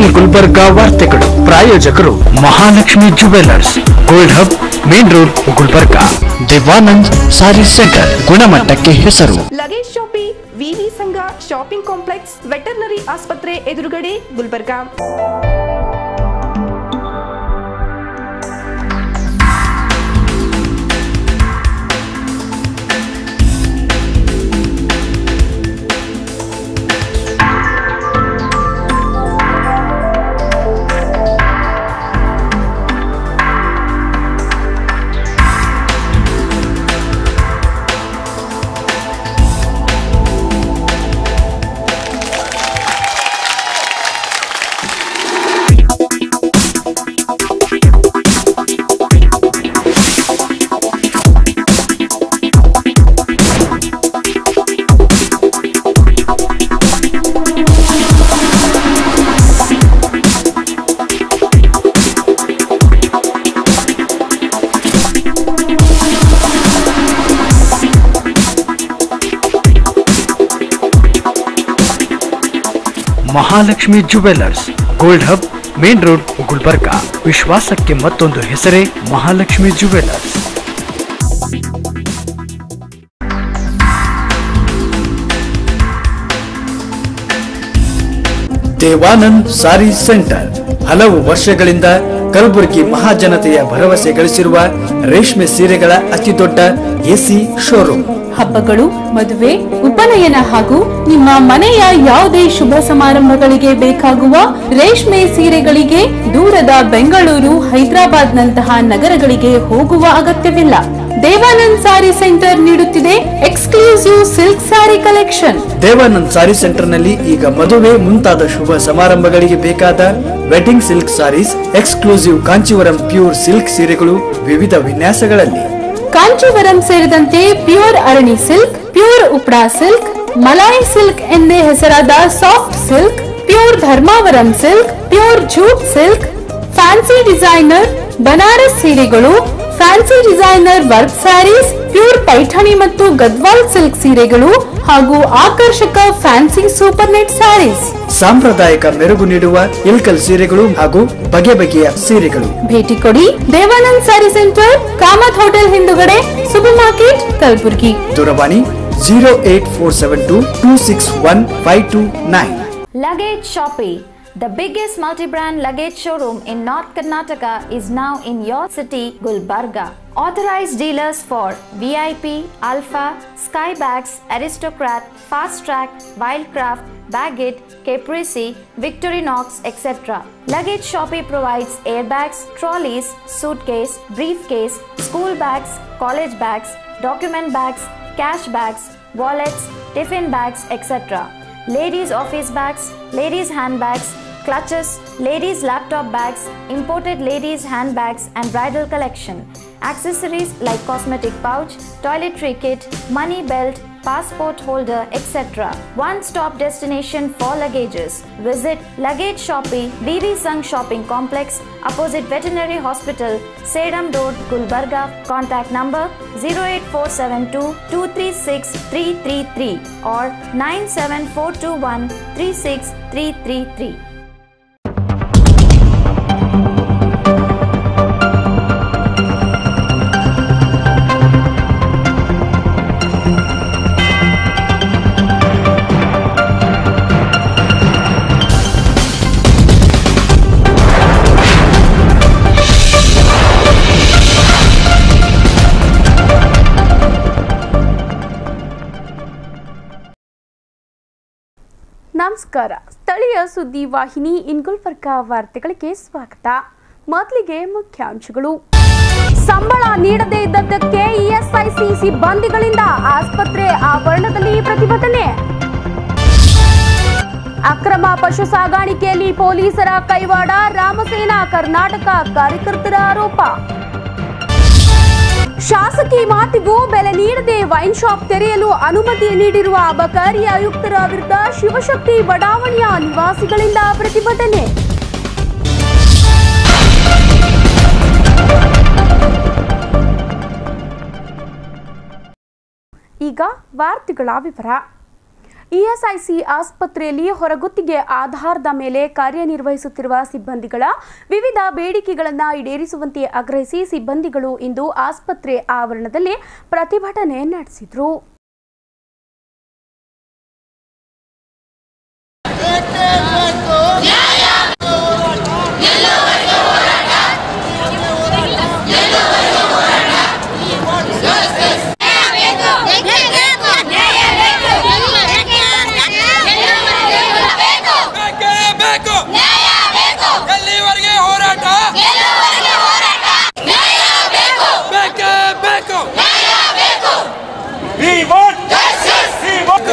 Special Gulbarga ವಾರ್ತೆಗಳು ಪ್ರಾಯೋಜಕರು Mahalakshmi jewellers gold hub main road Gulbarga Devanand sari centre ಗುಣಮಟ್ಟಕ್ಕೆ ಹೆಸರು ಲಗೇಜ್ ಶಾಪಿ ವಿವಿ ಸಂಘ ಶಾಪಿಂಗ್ ಕಾಂಪ್ಲೆಕ್ಸ್ ವೆಟರ್ನರಿ ಆಸ್ಪತ್ರೆ ಎದುರುಗಡೆ Gulbarga Mahalakshmi jewellers gold hub main road Gulbarga ವಿಶ್ವಾಸಕ್ಕೆ ಮತ್ತೊಂದು ಹೆಸರೇ ಮಹಾಲಕ್ಷ್ಮಿ ಜುವೆಲ್ಲರ್ಸ್ ದೇವಾನಂದ್ ಸಾರಿ ಸೆಂಟರ್ ಹಲವು ವರ್ಷಗಳಿಂದ ಕಲಬುರಗಿ ಮಹಾಜನತೆಯ ಭರವಸೆ ಗಳಿಸಿರುವ ರೇಷ್ಮೆ ಸೀರೆಗಳ ಅತಿದೊಡ್ಡ ಎಸಿ ಶೋರೂಮ್ ಹಬ್ಬಗಳು ಮದುವೆ ಉಪನಯನ ಹಾಗೂ ನಿಮ್ಮ ಮನೆಯ ಯಾವುದೇ ಶುಭ ಸಮಾರಂಭಗಳಿಗೆ ಬೇಕಾಗುವ ರೇಷ್ಮೆ ಸೀರೆಗಳಿಗೆ ದೂರದ ಬೆಂಗಳೂರು ಹೈದರಾಬಾದ್ ನಂತಹ ನಗರಗಳಿಗೆ ಹೋಗುವ ಅಗತ್ಯವಿಲ್ಲ ದೇವಾನಂದ್ ಸಾರಿ ಸೆಂಟರ್ ನೀಡುತ್ತಿದೆ exclusive silk sari collection Devanand sari centre ನಲ್ಲಿ ಈಗ ಮದುವೆ ಮುಂತಾದ ಶುಭ ಸಮಾರಂಭಗಳಿಗೆ ಬೇಕಾದ wedding silk saris exclusive Kanchivaram pure silk ಸೀರೆಗಳು ವಿವಿಧ ವಿನ್ಯಾಸಗಳಲ್ಲಿ ಕಾಂಚೀವರಂ ಸೇರಿದಂತೆ pure Arani silk pure Uppada silk Malai silk ಎಂದೇ ಹೆಸರಾದ soft silk pure Dharmavaram silk pure jute silk fancy designer Banaras ಸೀರೆಗಳು fancy designer work saris pure Paithani ಮತ್ತು ಗದ್ವಾಲ್ ಸಿಲ್ಕ್ ಸೀರೆಗಳು ಹಾಗೂ ಆಕರ್ಷಕ ಫ್ಯಾನ್ಸಿ ಸೂಪರ್ ನೆಟ್ ಸ್ಯಾರೀಸ್ ಸಾಂಪ್ರದಾಯಿಕ ಮೆರುಗು ನೀಡುವ ಇಲ್ಕಲ್ ಸೀರೆಗಳು ಹಾಗೂ ಬಗೆ ಬಗೆಯ ಸೀರೆಗಳು ಭೇಟಿ ಕೊಡಿ ದೇವಾನಂದ್ ಸ್ಯಾರಿ ಸೆಂಟರ್ ಕಾಮತ್ ಹೋಟೆಲ್ ಹಿಂದುಗಡೆ ಸೂಪರ್ ಮಾರ್ಕೆಟ್ ಕಲಬುರ್ಗಿ ದೂರವಾಣಿ zero eight four seven two two six one five two nine Luggage Shoppe, the biggest multi-brand luggage showroom in North Karnataka is now in your city, Gulbarga. Authorized dealers for VIP, Alpha, Skybags, Aristocrat, Fast Track, Wildcraft, Baggett, Caprese, Victorinox, etc. Luggage Shoppe provides airbags, trolleys, suitcase, briefcase, school bags, college bags, document bags, cash bags, wallets, tiffin bags, etc ladies' office bags, ladies' handbags, clutches, ladies' laptop bags, imported ladies' handbags, and bridal collection. Accessories like cosmetic pouch, toiletry kit, money belt, passport holder, etc. One stop destination for luggages. Visit Luggage Shoppe, VV Sung Shopping Complex, opposite Veterinary Hospital, Sedam Road, Gulbarga. Contact number 08472 236 333 or 97421 36333. ನಮಸ್ಕಾರ ಸ್ಥಳೀಯ ಸುದ್ದಿ ವಾಹಿನಿ ಇನ್ಗುಲ್ಬರ್ಗ ವಾರ್ತೆಗಳಿಗೆ ಸ್ವಾಗತ ಮೊದಲಿಗೆ ಮುಖ್ಯಾಂಶಗಳು ಸಂಬಳ ನೀಡದೇ ಇದ್ದದ್ದಕ್ಕೆ ESIC ಸಿಬ್ಬಂದಿಗಳಿಂದ ಆಸ್ಪತ್ರೆ ಆವರಣದಲ್ಲಿ ಪ್ರತಿಭಟನೆ ಅಕ್ರಮ ಪಶು ಸಾಗಾಣಿಕೆಯಲ್ಲಿ ಪೊಲೀಸರ ಕೈವಾಡ ರಾಮಸೇನಾ ಕರ್ನಾಟಕ ಕಾರ್ಯಕರ್ತರ ಆರೋಪ ಶಾಸಕಿ ಮಾತಿಗೂ ಬೆಲೆ ನೀಡದೆ ವೈನ್ ಶಾಪ್ ತೆರೆಯಲು ಅನುಮತಿ ನೀಡಿರುವ ಅಬಕಾರಿ ಆಯುಕ್ತರ ವಿರುದ್ಧ ಶಿವಶಕ್ತಿ ಬಡಾವಣೆಯ ನಿವಾಸಿಗಳಿಂದ ಪ್ರತಿಭಟನೆ ಈಗ ವಾರ್ತೆಗಳ ವಿವರ ಇಎಸ್ಐಸಿ ಆಸ್ಪತ್ರೆಯಲ್ಲಿ ಹೊರಗುತ್ತಿಗೆ ಆಧಾರದ ಮೇಲೆ ಕಾರ್ಯನಿರ್ವಹಿಸುತ್ತಿರುವ ಸಿಬ್ಬಂದಿಗಳ ವಿವಿಧ ಬೇಡಿಕೆಗಳನ್ನು ಈಡೇರಿಸುವಂತೆ ಆಗ್ರಹಿಸಿ ಸಿಬ್ಬಂದಿಗಳು ಇಂದು ಆಸ್ಪತ್ರೆ ಆವರಣದಲ್ಲಿ ಪ್ರತಿಭಟನೆ ನಡೆಸಿದರು ಬೇಕೇ ಬೇಕು ಎಲ್ಲಿವರೆಗೆ ಹೋರಾಟ ಬೇಕೇ ಬೇಕು We want justice. We want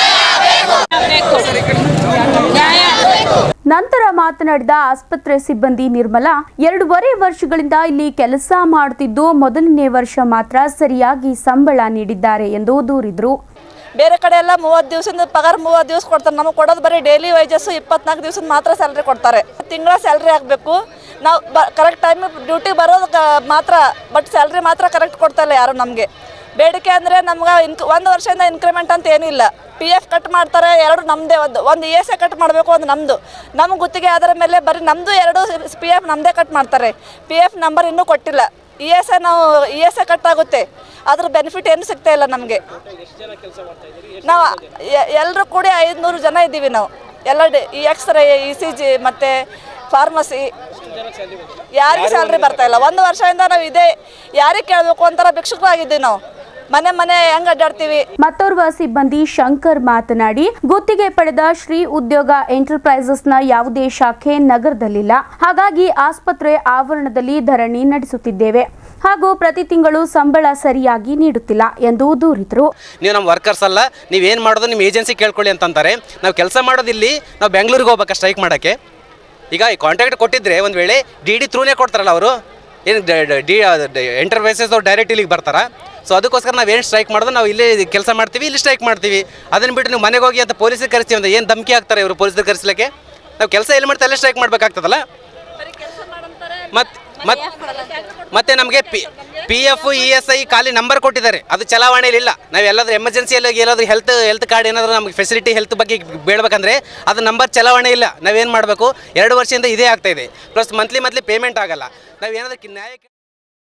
ನಂತರ ಮಾತನಾಡಿದ ಆಸ್ಪತ್ರೆ ಸಿಬ್ಬಂದಿ ನಿರ್ಮಲಾ ಎರಡೂವರೆ ವರ್ಷಗಳಿಂದ ಇಲ್ಲಿ ಕೆಲಸ ಮಾಡುತ್ತಿದ್ದು ಮೊದಲನೇ ವರ್ಷ ಮಾತ್ರ ಸರಿಯಾಗಿ ಸಂಬಳ ನೀಡಿದ್ದಾರೆ ಎಂದು ದೂರಿದ್ರು ಬೇರೆ ಕಡೆ ಎಲ್ಲ ಮೂವತ್ತು ದಿವಸದಿಂದ ಪಗಾರ ಮೂವತ್ತು ದಿವಸ ಕೊಡ್ತಾರೆ ನಮಗೆ ಕೊಡೋದು ಬರೀ ಡೈಲಿ ವೈಜಸ್ಸು ಇಪ್ಪತ್ನಾಲ್ಕು ದಿವಸದ ಮಾತ್ರ ಸ್ಯಾಲ್ರಿ ಕೊಡ್ತಾರೆ ತಿಂಗಳ ಸ್ಯಾಲ್ರಿ ಆಗಬೇಕು ನಾವು ಬ ಕರೆಕ್ಟ್ ಟೈಮ್ ಡ್ಯೂಟಿಗೆ ಬರೋದು ಕ- ಮಾತ್ರ ಬಟ್ ಸ್ಯಾಲ್ರಿ ಮಾತ್ರ ಕರೆಕ್ಟ್ ಕೊಡ್ತಾ ಇಲ್ಲ ಯಾರು ನಮಗೆ ಬೇಡಿಕೆ ಅಂದರೆ ನಮ್ಗೆ ಇನ್ಕ್ ಒಂದು ವರ್ಷದಿಂದ ಇನ್ಕ್ರಿಮೆಂಟ್ ಅಂತ ಏನಿಲ್ಲ ಪಿ ಎಫ್ ಕಟ್ ಮಾಡ್ತಾರೆ ಎರಡು ನಮ್ಮದೇ ಒಂದು ಒಂದು ಇ ಎಸ್ ಎ ಕಟ್ ಮಾಡಬೇಕು ಒಂದು ನಮ್ಮದು ನಮ್ಗೆ ಗುತ್ತಿಗೆ ಅದರ ಮೇಲೆ ಬರೀ ನಮ್ಮದು ಎರಡು ಪಿ ಎಫ್ ನಮ್ಮದೇ ಕಟ್ ಮಾಡ್ತಾರೆ ಪಿ ಎಫ್ ನಂಬರ್ ಇನ್ನೂ ಕೊಟ್ಟಿಲ್ಲ ಇ ಎಸ್ ಎ ನಾವು ಇ ಎಸ್ ಎ ಕಟ್ ಆಗುತ್ತೆ ಅದ್ರ ಬೆನಿಫಿಟ್ ಏನು ಸಿಗ್ತಾ ಇಲ್ಲ ನಮಗೆ ನಾವು ಎಲ್ಲರೂ ಕೂಡಿ ಐದುನೂರು ಜನ ಇದ್ದೀವಿ ನಾವು ಎಲ್ಲ ಡಿ- ಈ ಎಕ್ಸ್ರೇ ಇ ಸಿ ಜಿ ಮತ್ತು ಫಾರ್ಮಸಿ ಯಾರಿಗೆ ಸ್ಯಾಲ್ರಿ ಬರ್ತಾ ಇಲ್ಲ ಒಂದು ವರ್ಷದಿಂದ ನಾವು ಇದೇ ಯಾರಿಗೆ ಕೇಳಬೇಕು ಒಂಥರ ಭಿಕ್ಷುಕರಾಗಿದ್ದೀವಿ ನಾವು ಮನೆ ಮನೆ ಹೆಂಗೆ ಅಡ್ಡಾಡ್ತೀವಿ ಮತ್ತೋರ್ವ ಸಿಬ್ಬಂದಿ ಶಂಕರ್ ಮಾತನಾಡಿ ಗುತ್ತಿಗೆ ಪಡೆದ ಶ್ರೀ ಉದ್ಯೋಗ ಎಂಟರ್ಪ್ರೈಸಸ್ನ ಯಾವುದೇ ಶಾಖೆ ನಗರದಲ್ಲಿಲ್ಲ ಹಾಗಾಗಿ ಆಸ್ಪತ್ರೆ ಆವರಣದಲ್ಲಿ ಧರಣಿ ನಡೆಸುತ್ತಿದ್ದೇವೆ ಹಾಗೂ ಪ್ರತಿ ತಿಂಗಳು ಸಂಬಳ ಸರಿಯಾಗಿ ನೀಡುತ್ತಿಲ್ಲ ಎಂದು ದೂರಿದರು ನೀವು ನಮ್ಮ ವರ್ಕರ್ಸ್ ಅಲ್ಲ ನೀವು ಏನು ಮಾಡೋದು ನಿಮ್ಮ ಏಜೆನ್ಸಿ ಕೇಳ್ಕೊಳ್ಳಿ ಅಂತಂತಾರೆ ನಾವು ಕೆಲಸ ಮಾಡೋದಿಲ್ಲಿ ನಾವು ಬೆಂಗಳೂರಿಗೆ ಹೋಗ್ಬೇಕಾ ಸ್ಟ್ರೈಕ್ ಮಾಡೋಕ್ಕೆ ಈಗ ಈ ಕಾಂಟ್ರಾಕ್ಟ್ ಕೊಟ್ಟಿದ್ರೆ ಒಂದು ವೇಳೆ ಡಿ ಡಿ ಥ್ರೂನೇ ಕೊಡ್ತಾರಲ್ಲ ಅವರು ಏನು ಡಿ ಎಂಟರ್ಪ್ರೈಸಸ್ ಅವ್ರು ಡೈರೆಕ್ಟ್ ಇಲ್ಲಿಗೆ ಬರ್ತಾರ ಸೊ ಅದಕ್ಕೋಸ್ಕರ ನಾವು ಏನು ಸ್ಟ್ರೈಕ್ ಮಾಡೋದು ನಾವು ಇಲ್ಲೇ ಕೆಲಸ ಮಾಡ್ತೀವಿ ಇಲ್ಲಿ ಸ್ಟ್ರೈಕ್ ಮಾಡ್ತೀವಿ ಅದನ್ನು ಬಿಟ್ಟು ನೀವು ಮನೆಗೆ ಹೋಗಿ ಅಂತ ಪೊಲೀಸಿಗೆ ಕರೆಸ್ತೀವಿ ಅಂತ ಏನು ಧಮಕಿ ಹಾಕ್ತಾರೆ ಇವರು ಪೊಲೀಸರಿಗೆ ಕರೆಸ್ಲಿಕ್ಕೆ ನಾವು ಕೆಲಸ ಎಲ್ಲಿ ಮಾಡ್ತಾ ಅಲ್ಲೇ ಸ್ಟ್ರೈಕ್ ಮಾಡಬೇಕಾಗ್ತದಲ್ಲ ಮತ್ತು ಮತ್ತೆ ಮತ್ತೆ ನಮಗೆ P P F E S I ಖಾಲಿ ನಂಬರ್ ಕೊಟ್ಟಿದ್ದಾರೆ ಅದು ಚಲಾವಣೆಯಲ್ಲಿ ಇಲ್ಲ ನಾವು ಎಲ್ಲಾದ್ರೂ ಎಮರ್ಜೆನ್ಸಿಯಲ್ಲಿ ಏನಾದರೂ ಹೆಲ್ತ್ ಹೆಲ್ತ್ ಕಾರ್ಡ್ ಏನಾದರೂ ನಮಗೆ ಫೆಸಿಲಿಟಿ ಹೆಲ್ತ್ ಬಗ್ಗೆ ಬೇಡಬೇಕಂದ್ರೆ ಅದು ನಂಬರ್ ಚಲಾವಣೆ ಇಲ್ಲ ನಾವೇನು ಮಾಡಬೇಕು ಎರಡು ವರ್ಷದಿಂದ ಇದೇ ಆಗ್ತಾ ಇದೆ ಪ್ಲಸ್ ಮಂತ್ಲಿ ಮಂತ್ಲಿ ಪೇಮೆಂಟ್ ಆಗಲ್ಲ ನಾವು ಏನಾದರೂ ಕಿ- ನ್ಯಾಯ ಕೇ-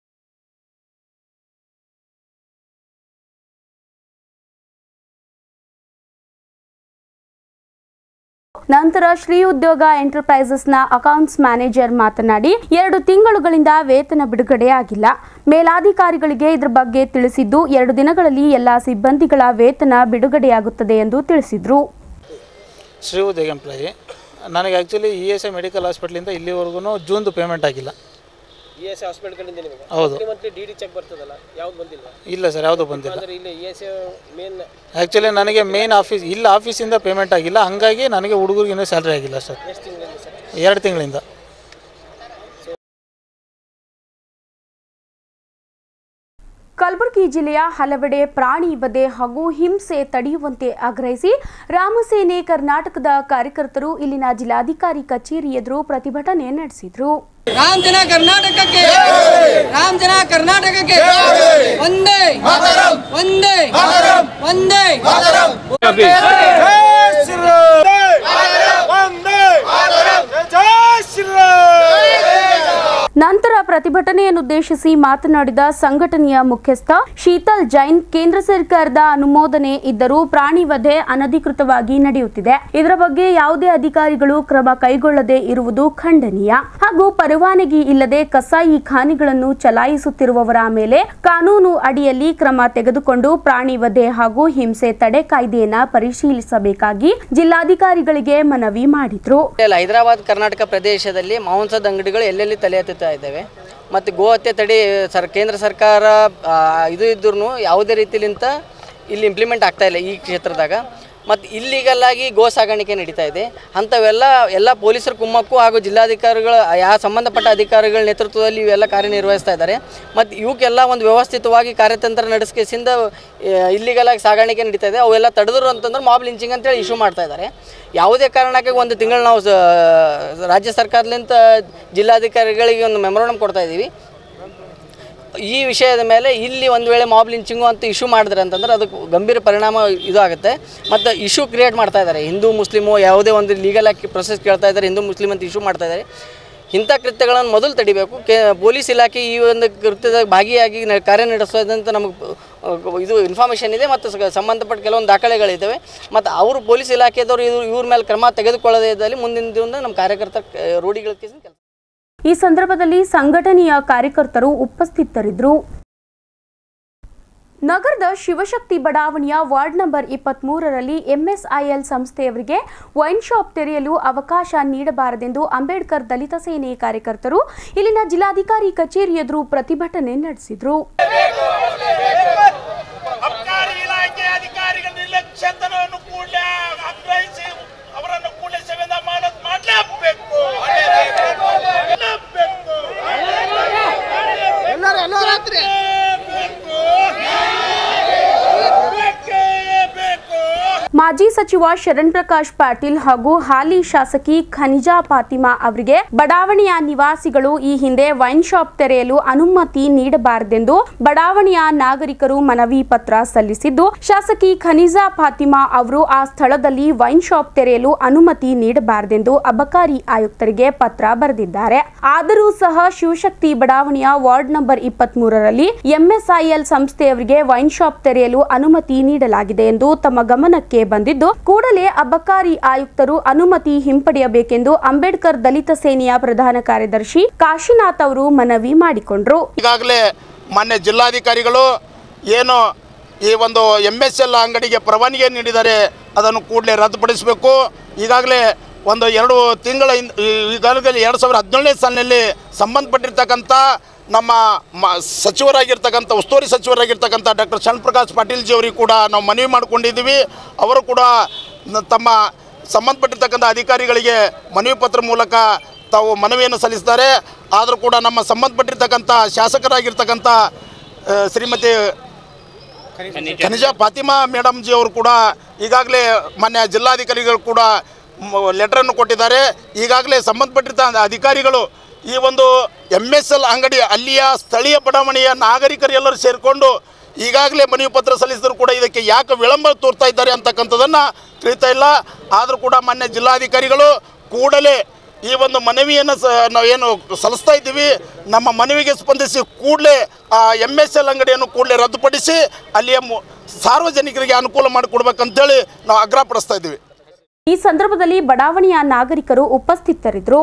ನಂತರ ಶ್ರೀ ಉದ್ಯೋಗ ಎಂಟರ್ಪ್ರೈಸಸ್ನ ಅಕೌಂಟ್ಸ್ ಮ್ಯಾನೇಜರ್ ಮಾತನಾಡಿ ಎರಡು ತಿಂಗಳುಗಳಿಂದ ವೇತನ ಬಿಡುಗಡೆ ಆಗಿಲ್ಲ ಮೇಲಾಧಿಕಾರಿಗಳಿಗೆ ಇದ್ರ ಬಗ್ಗೆ ತಿಳಿಸಿದ್ದು ಎರಡು ದಿನಗಳಲ್ಲಿ ಎಲ್ಲ ಸಿಬ್ಬಂದಿಗಳ ವೇತನ ಬಿಡುಗಡೆಯಾಗುತ್ತದೆ ಎಂದು ತಿಳಿಸಿದ್ರು ಶ್ರೀ ಉದ್ಯೋಗ ಎಂಪ್ಲಾಯಿ ನನಗೆ actually E S I medical ಹಾಸ್ಪಿಟ್ಲಿಂದ ಇಲ್ಲಿವರೆಗೂ ಜೂನ್ದು ಪೇಮೆಂಟ್ ಆಗಿಲ್ಲ ಹೌದು ಇಲ್ಲ ಸರ್ ಯಾವುದೂ ಬಂದಿಲ್ಲ ಆ್ಯಕ್ಚುಲಿ ನನಗೆ ಮೇನ್ ಆಫೀಸ್ ಇಲ್ಲ ಆಫೀಸಿಂದ ಪೇಮೆಂಟ್ ಆಗಿಲ್ಲ ಹಂಗಾಗಿ ನನಗೆ ಹುಡುಗರಿಗೆ ಇನ್ನೂ ಸ್ಯಾಲ್ರಿ ಆಗಿಲ್ಲ ಸರ್ ಎರಡು ತಿಂಗಳಿಂದ ಕಲಬುರಗಿ ಜಿಲ್ಲೆಯ ಹಲವೆಡೆ ಪ್ರಾಣಿ ವಧೆ ಹಾಗೂ ಹಿಂಸೆ ತಡೆಯುವಂತೆ ಆಗ್ರಹಿಸಿ ರಾಮಸೇನೆ ಕರ್ನಾಟಕದ ಕಾರ್ಯಕರ್ತರು ಇಲ್ಲಿನ ಜಿಲ್ಲಾಧಿಕಾರಿ ಕಚೇರಿ ಎದುರು ಪ್ರತಿಭಟನೆ ನಡೆಸಿದರು ರಾಮ್ ಜನ ಕರ್ನಾಟಕಕ್ಕೆ ರಾಮ್ ಜನ ಕರ್ನಾಟಕಕ್ಕೆ ಒಂದೇ ಒಂದೇ ಒಂದೇ ನಂತರ ಪ್ರತಿಭಟನೆಯನ್ನುದ್ದೇಶಿಸಿ ಮಾತನಾಡಿದ ಸಂಘಟನೆಯ ಮುಖ್ಯಸ್ಥ ಶೀತಲ್ ಜೈನ್ ಕೇಂದ್ರ ಸರ್ಕಾರದ ಅನುಮೋದನೆ ಇದ್ದರೂ ಪ್ರಾಣಿ ವಧೆ ಅನಧಿಕೃತವಾಗಿ ನಡೆಯುತ್ತಿದೆ ಇದರ ಬಗ್ಗೆ ಯಾವುದೇ ಅಧಿಕಾರಿಗಳು ಕ್ರಮ ಕೈಗೊಳ್ಳದೆ ಇರುವುದು ಖಂಡನೀಯ ಹಾಗೂ ಪರವಾನಗಿ ಇಲ್ಲದೆ ಕಸಾಯಿ ಖಾನೆಗಳನ್ನು ಚಲಾಯಿಸುತ್ತಿರುವವರ ಮೇಲೆ ಕಾನೂನು ಅಡಿಯಲ್ಲಿ ಕ್ರಮ ತೆಗೆದುಕೊಂಡು ಪ್ರಾಣಿ ವಧೆ ಹಾಗೂ ಹಿಂಸೆ ತಡೆ ಕಾಯ್ದೆಯನ್ನ ಪರಿಶೀಲಿಸಬೇಕಾಗಿ ಜಿಲ್ಲಾಧಿಕಾರಿಗಳಿಗೆ ಮನವಿ ಮಾಡಿದ್ರು ಇಲ್ಲ ಹೈದರಾಬಾದ್ ಕರ್ನಾಟಕ ಪ್ರದೇಶದಲ್ಲಿ ಮಾಂಸದ ಅಂಗಡಿಗಳು ಎಲ್ಲೆಲ್ಲಿ ತಲೆ ಎತ್ತುತ್ತಾ ಇದ್ದಾವೆ ಮತ್ತು ಗೋ ಹತ್ಯೆ ತಡೆ ಸರ್ ಕೇಂದ್ರ ಸರ್ಕಾರ ಆ, ಇದು ಇದ್ರೂ ಯಾವುದೇ ರೀತಿಲಿಂತ ಇಲ್ಲಿ ಇಂಪ್ಲಿಮೆಂಟ್ ಆಗ್ತಾ ಇಲ್ಲ ಈ ಕ್ಷೇತ್ರದಾಗ ಮತ್ತು ಇಲ್ಲಿಗಲ್ ಆಗಿ ಗೋ ಸಾಗಾಣಿಕೆ ನಡೀತಾ ಇದೆ ಅಂಥವೆಲ್ಲ ಎಲ್ಲ ಪೊಲೀಸರ ಕುಮ್ಮಕ್ಕು ಹಾಗೂ ಜಿಲ್ಲಾಧಿಕಾರಿಗಳ ಯಾವ ಸಂಬಂಧಪಟ್ಟ ಅಧಿಕಾರಿಗಳ ನೇತೃತ್ವದಲ್ಲಿ ಇವೆಲ್ಲ ಕಾರ್ಯನಿರ್ವಹಿಸ್ತಾ ಇದ್ದಾರೆ ಮತ್ತು ಇವಕ್ಕೆಲ್ಲ ಒಂದು ವ್ಯವಸ್ಥಿತವಾಗಿ ಕಾರ್ಯತಂತ್ರ ನಡೆಸ್ಕೇಸಿಂದ ಇಲ್ಲಿಗಲ್ ಆಗಿ ಸಾಗಾಣಿಕೆ ನಡೀತಾ ಇದೆ ಅವೆಲ್ಲ ತಡೆದ್ರು ಅಂತಂದ್ರೆ ಮಾಬ್ ಲಿಂಚಿಂಗ್ ಅಂತೇಳಿ ಇಶ್ಯೂ ಮಾಡ್ತಾ ಇದ್ದಾರೆ ಯಾವುದೇ ಕಾರಣಕ್ಕೆ ಒಂದು ತಿಂಗಳು ನಾವು ಸ- ರಾಜ್ಯ ಸರ್ಕಾರದಿಂದ ಜಿಲ್ಲಾಧಿಕಾರಿಗಳಿಗೆ ಒಂದು ಮೆಮೊರಂಡಮ್ ಕೊಡ್ತಾ ಇದ್ದೀವಿ ಈ ವಿಷಯದ ಮೇಲೆ ಇಲ್ಲಿ ಒಂದು ವೇಳೆ ಮಾಬ್ ಲಿಂಚಿಂಗು ಅಂತ ಇಶ್ಯೂ ಮಾಡಿದ್ರೆ ಅಂತಂದ್ರೆ ಅದಕ್ಕೆ ಗಂಭೀರ ಪರಿಣಾಮ ಇದು ಆಗುತ್ತೆ ಮತ್ತು ಇಶ್ಯೂ ಕ್ರಿಯೇಟ್ ಮಾಡ್ತಾ ಇದ್ದಾರೆ ಹಿಂದೂ ಮುಸ್ಲಿಮು ಯಾವುದೇ ಒಂದು ಲೀಗಲ್ ಆಗಿ ಪ್ರೊಸೆಸ್ ಕೇಳ್ತಾ ಇದ್ದಾರೆ ಹಿಂದೂ ಮುಸ್ಲಿಂ ಅಂತ ಇಶ್ಯೂ ಮಾಡ್ತಾ ಇದ್ದಾರೆ ಇಂಥ ಕೃತ್ಯಗಳನ್ನು ಮೊದಲು ತಡಿಬೇಕು ಕೆ ಪೊಲೀಸ್ ಇಲಾಖೆ ಈ ಒಂದು ಕೃತ್ಯದಾಗ ಭಾಗಿಯಾಗಿ ನ- ಕಾರ್ಯನಿರ್ವಹಿಸೋದಂತ ನಮಗೆ ಅಹ್, ಇದು ಇನ್ಫಾರ್ಮೇಷನ್ ಇದೆ ಮತ್ತು ಸ- ಸಂಬಂಧಪಟ್ಟ ಕೆಲವೊಂದು ದಾಖಲೆಗಳಿದ್ದಾವೆ ಮತ್ತು ಅವರು ಪೊಲೀಸ್ ಇಲಾಖೆದವರು ಇವ್ರ ಇವ್ರ ಮೇಲೆ ಕ್ರಮ ತೆಗೆದುಕೊಳ್ಳದೇ ಇದ್ದಲ್ಲಿ ಮುಂದಿನ ದಿನ ನಮ್ಮ ಕಾರ್ಯಕರ್ತರ ರೂಢಿಗಳ ಕೆಲಸ ಈ ಸಂದರ್ಭದಲ್ಲಿ ಸಂಘಟನೆಯ ಕಾರ್ಯಕರ್ತರು ಉಪಸ್ಥಿತರಿದ್ದರು ನಗರದ ಶಿವಶಕ್ತಿ ಬಡಾವಣೆಯ ವಾರ್ಡ್ ನಂಬರ್ ಇಪ್ಪತ್ತ್ ಮೂರರಲ್ಲಿ ಎಂಎಸ್ಐಎಲ್ ಸಂಸ್ಥೆಯವರಿಗೆ ವೈನ್ ಶಾಪ್ ತೆರೆಯಲು ಅವಕಾಶ ನೀಡಬಾರದೆಂದು ಅಂಬೇಡ್ಕರ್ ದಲಿತ ಸೇನೆ ಕಾರ್ಯಕರ್ತರು ಇಲ್ಲಿನ ಜಿಲ್ಲಾಧಿಕಾರಿ ಕಚೇರಿ ಎದುರು ಪ್ರತಿಭಟನೆ ನಡೆಸಿದರು ಅಬಕಾರಿ ಇಲಾಖೆ ಅಧಿಕಾರಿಗಳ ನಿರ್ಲಕ್ಷ್ಯತನವನ್ನು ಕೂಡಲೇ ಆಗ್ರಹಿಸಿ ಅವರನ್ನು ಕೂಡಲೇ ಸೇವೆಯಿಂದ ಮಾನತ್ ಮಾಡಲೇಬೇಕು ಮಾಜಿ ಸಚಿವ ಶರಣ್ ಪ್ರಕಾಶ್ ಪಾಟೀಲ್ ಹಾಗೂ ಹಾಲಿ ಶಾಸಕಿ ಖನಿಜಾ ಫಾತಿಮಾ ಅವರಿಗೆ ಬಡಾವಣೆಯ ನಿವಾಸಿಗಳು ಈ ಹಿಂದೆ ವೈನ್ ಶಾಪ್ ತೆರೆಯಲು ಅನುಮತಿ ನೀಡಬಾರದೆಂದು ಬಡಾವಣೆಯ ನಾಗರಿಕರು ಮನವಿ ಪತ್ರ ಸಲ್ಲಿಸಿದ್ದು ಶಾಸಕಿ ಖನಿಜಾ ಫಾತಿಮಾ ಅವರು ಆ ಸ್ಥಳದಲ್ಲಿ ವೈನ್ ಶಾಪ್ ತೆರೆಯಲು ಅನುಮತಿ ನೀಡಬಾರದೆಂದು ಅಬಕಾರಿ ಆಯುಕ್ತರಿಗೆ ಪತ್ರ ಬರೆದಿದ್ದಾರೆ ಆದರೂ ಸಹ ಶಿವಶಕ್ತಿ ಬಡಾವಣೆಯ ವಾರ್ಡ್ ನಂಬರ್ ಇಪ್ಪತ್ತ್ ಮೂರರಲ್ಲಿ ಎಂಎಸ್ಐಎಲ್ ಸಂಸ್ಥೆಯವರಿಗೆ ವೈನ್ ಶಾಪ್ ತೆರೆಯಲು ಅನುಮತಿ ನೀಡಲಾಗಿದೆ ಎಂದು ತಮ್ಮ ಗಮನಕ್ಕೆ ಬಂದಿದ್ದು ಕೂಡಲೇ ಅಬಕಾರಿ ಆಯುಕ್ತರು ಅನುಮತಿ ಹಿಂಪಡೆಯಬೇಕೆಂದು ಅಂಬೇಡ್ಕರ್ ದಲಿತ ಸೇನೆಯ ಪ್ರಧಾನ ಕಾರ್ಯದರ್ಶಿ ಕಾಶಿನಾಥ್ ಅವರು ಮನವಿ ಮಾಡಿಕೊಂಡ್ರು ಈಗಾಗಲೇ ಮಾನ್ಯ ಜಿಲ್ಲಾಧಿಕಾರಿಗಳು ಏನು ಈ ಒಂದು ಎಮ್ ಎಸ್ ಎಲ್ ಅಂಗಡಿಗೆ ಪರವಾನಗಿ ನೀಡಿದ್ದಾರೆ ಅದನ್ನು ಕೂಡಲೇ ರದ್ದುಪಡಿಸಬೇಕು ಈಗಾಗಲೇ ಒಂದು ಎರಡು ತಿಂಗಳ ಹಿಂದ್- ಈಗಾಗಲೇ ಎರಡು ಸಾವಿರದ ಹದಿನೇಳನೇ ಸಾಲಿನಲ್ಲಿ ಸಂಬಂಧಪಟ್ಟಿರ್ತಕ್ಕಂಥ ನಮ್ಮ ಮ ಸಚಿವರಾಗಿರ್ತಕ್ಕಂಥ ಉಸ್ತುವಾರಿ ಸಚಿವರಾಗಿರ್ತಕ್ಕಂಥ ಡಾಕ್ಟರ್ ಶರಣ್ ಪಾಟೀಲ್ ಜಿ ಅವರಿಗೆ ಕೂಡ ನಾವು ಮನವಿ ಮಾಡಿಕೊಂಡಿದ್ದೀವಿ ಅವರು ಕೂಡ ನ- ತಮ್ಮ ಸಂಬಂಧಪಟ್ಟಿರ್ತಕ್ಕಂಥ ಅಧಿಕಾರಿಗಳಿಗೆ ಮನವಿ ಪತ್ರ ಮೂಲಕ ತಾವು ಮನವಿಯನ್ನು ಸಲ್ಲಿಸಿದ್ದಾರೆ ಆದರೂ ಕೂಡ ನಮ್ಮ ಸಂಬಂಧಪಟ್ಟಿರ್ತಕ್ಕಂಥ ಶಾಸಕರಾಗಿರ್ತಕ್ಕಂಥ ಆ, ಶ್ರೀಮತಿ ಖನಿಜಾ ಫಾತಿಮಾ ಮೇಡಮ್ ಜಿ ಅವರು ಕೂಡ ಈಗಾಗಲೇ ಮಾನ್ಯ ಜಿಲ್ಲಾಧಿಕಾರಿಗಳು ಕೂಡ ಲೆಟ್ರನ್ನು ಕೊಟ್ಟಿದ್ದಾರೆ ಈಗಾಗಲೇ ಸಂಬಂಧಪಟ್ಟಿದ್ದ ಅಧಿಕಾರಿಗಳು ಈ ಒಂದು ಎಮ್ ಎಸ್ ಎಲ್ ಅಂಗಡಿ ಅಲ್ಲಿಯ ಸ್ಥಳೀಯ ಬಡಾವಣೆಯ ನಾಗರಿಕರು ಎಲ್ಲರೂ ಸೇರಿಕೊಂಡು ಈಗಾಗಲೇ ಮನವಿ ಪತ್ರ ಸಲ್ಲಿಸಿದ್ರು ಕೂಡ ಇದಕ್ಕೆ ಯಾಕೆ ವಿಳಂಬ ತೋರ್ತಾ ಇದ್ದಾರೆ ಅಂತಕ್ಕಂಥದ್ದನ್ನು ತಿಳಿತಾ ಇಲ್ಲ ಆದರೂ ಕೂಡ ಮಾನ್ಯ ಜಿಲ್ಲಾಧಿಕಾರಿಗಳು ಕೂಡಲೇ ಈ ಒಂದು ಮನವಿಯನ್ನು ಸ ನಾವೇನು ಸಲ್ಲಿಸ್ತಾ ಇದ್ದೀವಿ ನಮ್ಮ ಮನವಿಗೆ ಸ್ಪಂದಿಸಿ ಕೂಡಲೇ ಆ ಎಮ್ ಎಸ್ ಎಲ್ ಅಂಗಡಿಯನ್ನು ಕೂಡಲೇ ರದ್ದುಪಡಿಸಿ ಅಲ್ಲಿಯ ಮು- ಸಾರ್ವಜನಿಕರಿಗೆ ಅನುಕೂಲ ಮಾಡಿಕೊಡ್ಬೇಕಂತೇಳಿ ನಾವು ಆಗ್ರಹಪಡಿಸ್ತಾ ಇದ್ದೀವಿ ಈ ಸಂದರ್ಭದಲ್ಲಿ ಬಡಾವಣೆಯ ನಾಗರಿಕರು ಉಪಸ್ಥಿತರಿದ್ದರು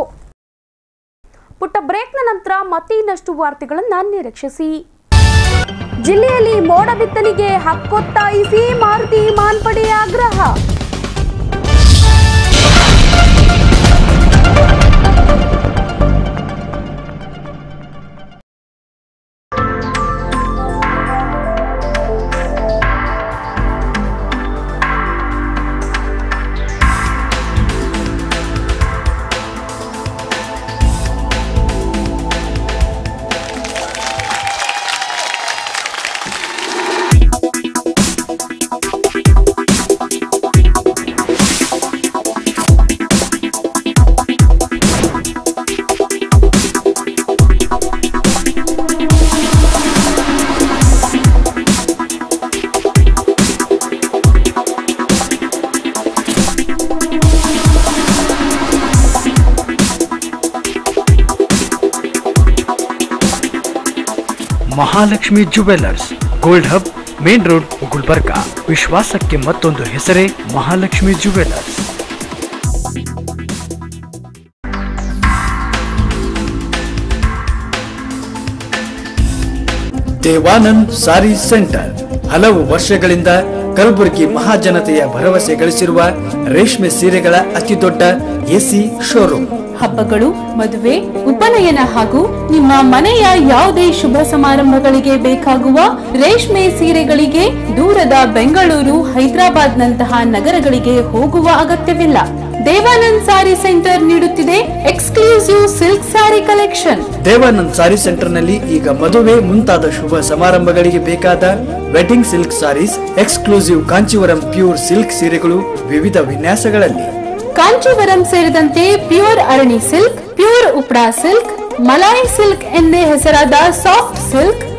ಪುಟ್ಟ ಬ್ರೇಕ್ನ ನಂತರ ಮತ್ತೆ ಇನ್ನಷ್ಟು ವಾರ್ತೆಗಳನ್ನ ನಿರೀಕ್ಷಿಸಿ ಜಿಲ್ಲೆಯಲ್ಲಿ ಮೋಡ ಬಿತ್ತನೆಗೆ ಹಕ್ಕೊತ್ತಾಯಿಸಿ ಮಾರುತಿ ಮಾನ್ಪಡೆ ಆಗ್ರಹ Mahalakshmi jewellers gold hub main road Gulbarga ವಿಶ್ವಾಸಕ್ಕೆ ಮತ್ತೊಂದು ಹೆಸರೇ ಮಹಾಲಕ್ಷ್ಮಿ ಜುವೆಲ್ಲರ್ಸ್ ದೇವಾನಂದ್ ಸಾರಿ ಸೆಂಟರ್ ಹಲವು ವರ್ಷಗಳಿಂದ ಕಲಬುರಗಿ ಮಹಾಜನತೆಯ ಭರವಸೆ ಗಳಿಸಿರುವ ರೇಷ್ಮೆ ಸೀರೆಗಳ ಅತಿದೊಡ್ಡ ಎಸಿ ಶೋರೂಮ್ ಹಬ್ಬಗಳು ಮದುವೆ ಉಪನಯನ ಹಾಗೂ ನಿಮ್ಮ ಮನೆಯ ಯಾವುದೇ ಶುಭ ಸಮಾರಂಭಗಳಿಗೆ ಬೇಕಾಗುವ ರೇಷ್ಮೆ ಸೀರೆಗಳಿಗೆ ದೂರದ ಬೆಂಗಳೂರು ಹೈದರಾಬಾದ್ ನಂತಹ ನಗರಗಳಿಗೆ ಹೋಗುವ ಅಗತ್ಯವಿಲ್ಲ ದೇವಾನಂದ್ ಸಾರಿ ಸೆಂಟರ್ ನೀಡುತ್ತಿದೆ exclusive silk sari collection Devanand sari ಸೆಂಟರ್ನಲ್ಲಿ ಈಗ ಮದುವೆ ಮುಂತಾದ ಶುಭ ಸಮಾರಂಭಗಳಿಗೆ ಬೇಕಾದ wedding silk saris exclusive Kanchivaram pure silk ಸೀರೆಗಳು ವಿವಿಧ ವಿನ್ಯಾಸಗಳಲ್ಲಿ ಕಾಂಚೀವರಂ ಸೇರಿದಂತೆ pure Arani silk pure Uppada silk Malai silk ಎಂದೇ ಹೆಸರಾದ soft silk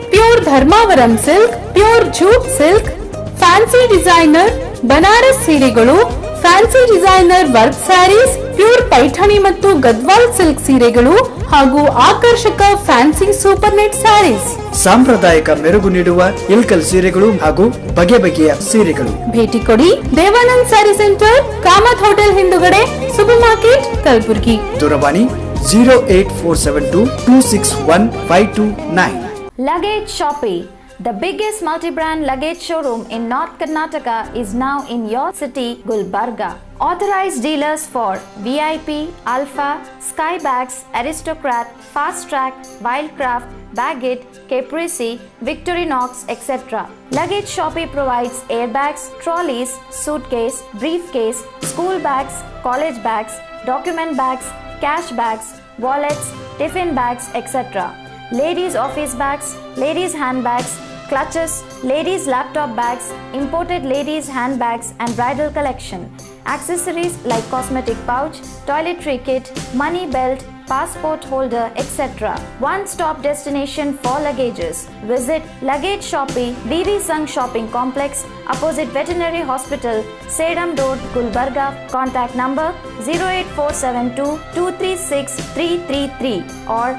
pure Dharmavaram silk pure jute silk fancy designer Banaras ಸೀರೆಗಳು fancy designer work saris pure Paithani ಮತ್ತು ಗದ್ವಾಲ್ ಸಿಲ್ಕ್ ಸೀರೆಗಳು ಹಾಗೂ ಆಕರ್ಷಕ ಫ್ಯಾನ್ಸಿ ಸೂಪರ್ ನೆಟ್ ಸ್ಯಾರೀಸ್ ಸಾಂಪ್ರದಾಯಿಕ ಮೆರುಗು ನೀಡುವ ಇಲ್ಕಲ್ ಸೀರೆಗಳು ಹಾಗೂ ಬಗೆ ಬಗೆಯ ಸೀರೆಗಳು ಭೇಟಿ ಕೊಡಿ ದೇವಾನಂದ್ ಸ್ಯಾರಿ ಸೆಂಟರ್ ಕಾಮತ್ ಹೋಟೆಲ್ ಹಿಂದುಗಡೆ ಸೂಪರ್ ಮಾರ್ಕೆಟ್ ಕಲಬುರ್ಗಿ ದೂರವಾಣಿ zero eight four seven two two six one five two nine Luggage Shoppe, the biggest multi-brand luggage showroom in North Karnataka is now in your city, Gulbarga. Authorized dealers for VIP, Alpha, Skybags, Aristocrat, Fast Track, Wildcraft, Baggett, Caprese, Victorinox, etc. Luggage Shoppe provides airbags, trolleys, suitcase, briefcase, school bags, college bags, document bags, cash bags, wallets, tiffin bags, etc ladies' office bags, ladies' handbags, clutches, ladies' laptop bags, imported ladies' handbags, and bridal collection. Accessories like cosmetic pouch, toiletry kit, money belt, passport holder, etc. One stop destination for luggages. Visit Luggage Shoppe, VV Sung Shopping Complex, opposite Veterinary Hospital, Sedam Road, Gulbarga. Contact number 08472 236 333 or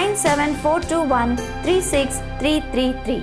97421 36333.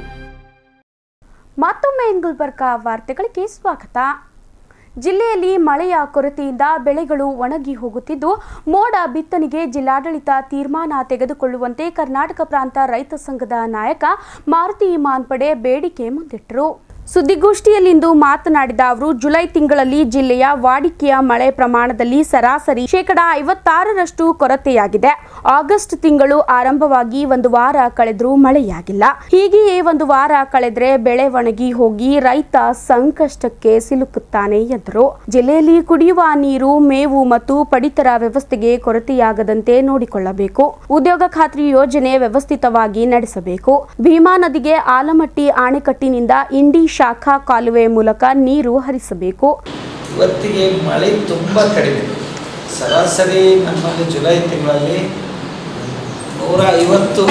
ಮತ್ತೊಮ್ಮೆ ಗುಲ್ಬರ್ಗ ವಾರ್ತೆಗಳಿಗೆ ಸ್ವಾಗತ ಜಿಲ್ಲೆಯಲ್ಲಿ ಮಳೆಯ ಕೊರತೆಯಿಂದ ಬೆಳೆಗಳು ಒಣಗಿ ಹೋಗುತ್ತಿದ್ದು ಮೋಡ ಬಿತ್ತನೆಗೆ ಜಿಲ್ಲಾಡಳಿತ ತೀರ್ಮಾನ ತೆಗೆದುಕೊಳ್ಳುವಂತೆ ಕರ್ನಾಟಕ ಪ್ರಾಂತ ರೈತ ಸಂಘದ ನಾಯಕ ಮಾರುತಿ ಮಾನ್ಪಡೆ ಬೇಡಿಕೆ ಮುಂದಿಟ್ಟರು ಸುದ್ದಿಗೋಷ್ಠಿಯಲ್ಲಿಂದು ಮಾತನಾಡಿದ ಅವರು ಜುಲೈ ತಿಂಗಳಲ್ಲಿ ಜಿಲ್ಲೆಯ ವಾಡಿಕೆಯ ಮಳೆ ಪ್ರಮಾಣದಲ್ಲಿ ಸರಾಸರಿ ಶೇಕಡಾ ಐವತ್ತಾರರಷ್ಟು ಕೊರತೆಯಾಗಿದೆ ಆಗಸ್ಟ್ ತಿಂಗಳು ಆರಂಭವಾಗಿ ಒಂದು ವಾರ ಕಳೆದರೂ ಮಳೆಯಾಗಿಲ್ಲ ಹೀಗೆಯೇ ಒಂದು ವಾರ ಕಳೆದ್ರೆ ಬೆಳೆ ಒಣಗಿ ಹೋಗಿ ರೈತ ಸಂಕಷ್ಟಕ್ಕೆ ಸಿಲುಕುತ್ತಾನೆ ಎಂದರು ಜಿಲ್ಲೆಯಲ್ಲಿ ಕುಡಿಯುವ ನೀರು ಮೇವು ಮತ್ತು ಪಡಿತರ ವ್ಯವಸ್ಥೆಗೆ ಕೊರತೆಯಾಗದಂತೆ ನೋಡಿಕೊಳ್ಳಬೇಕು ಉದ್ಯೋಗ ಖಾತ್ರಿ ಯೋಜನೆ ವ್ಯವಸ್ಥಿತವಾಗಿ ನಡೆಸಬೇಕು ಭೀಮಾ ನದಿಗೆ ಆಲಮಟ್ಟಿ ಅಣೆಕಟ್ಟಿನಿಂದ ಇಂಡಿ ಶಾಖಾ ಕಾಲುವೆ ಮೂಲಕ ನೀರು ಹರಿಸಬೇಕು ಇವತ್ತಿಗೆ ಮಳೆ ತುಂಬ ಕಡಿಮೆ ಸರಾಸರಿ ನಮ್ಮಲ್ಲಿ ಜುಲೈ ತಿಂಗಳಲ್ಲಿ ನೂರ ಐವತ್ತು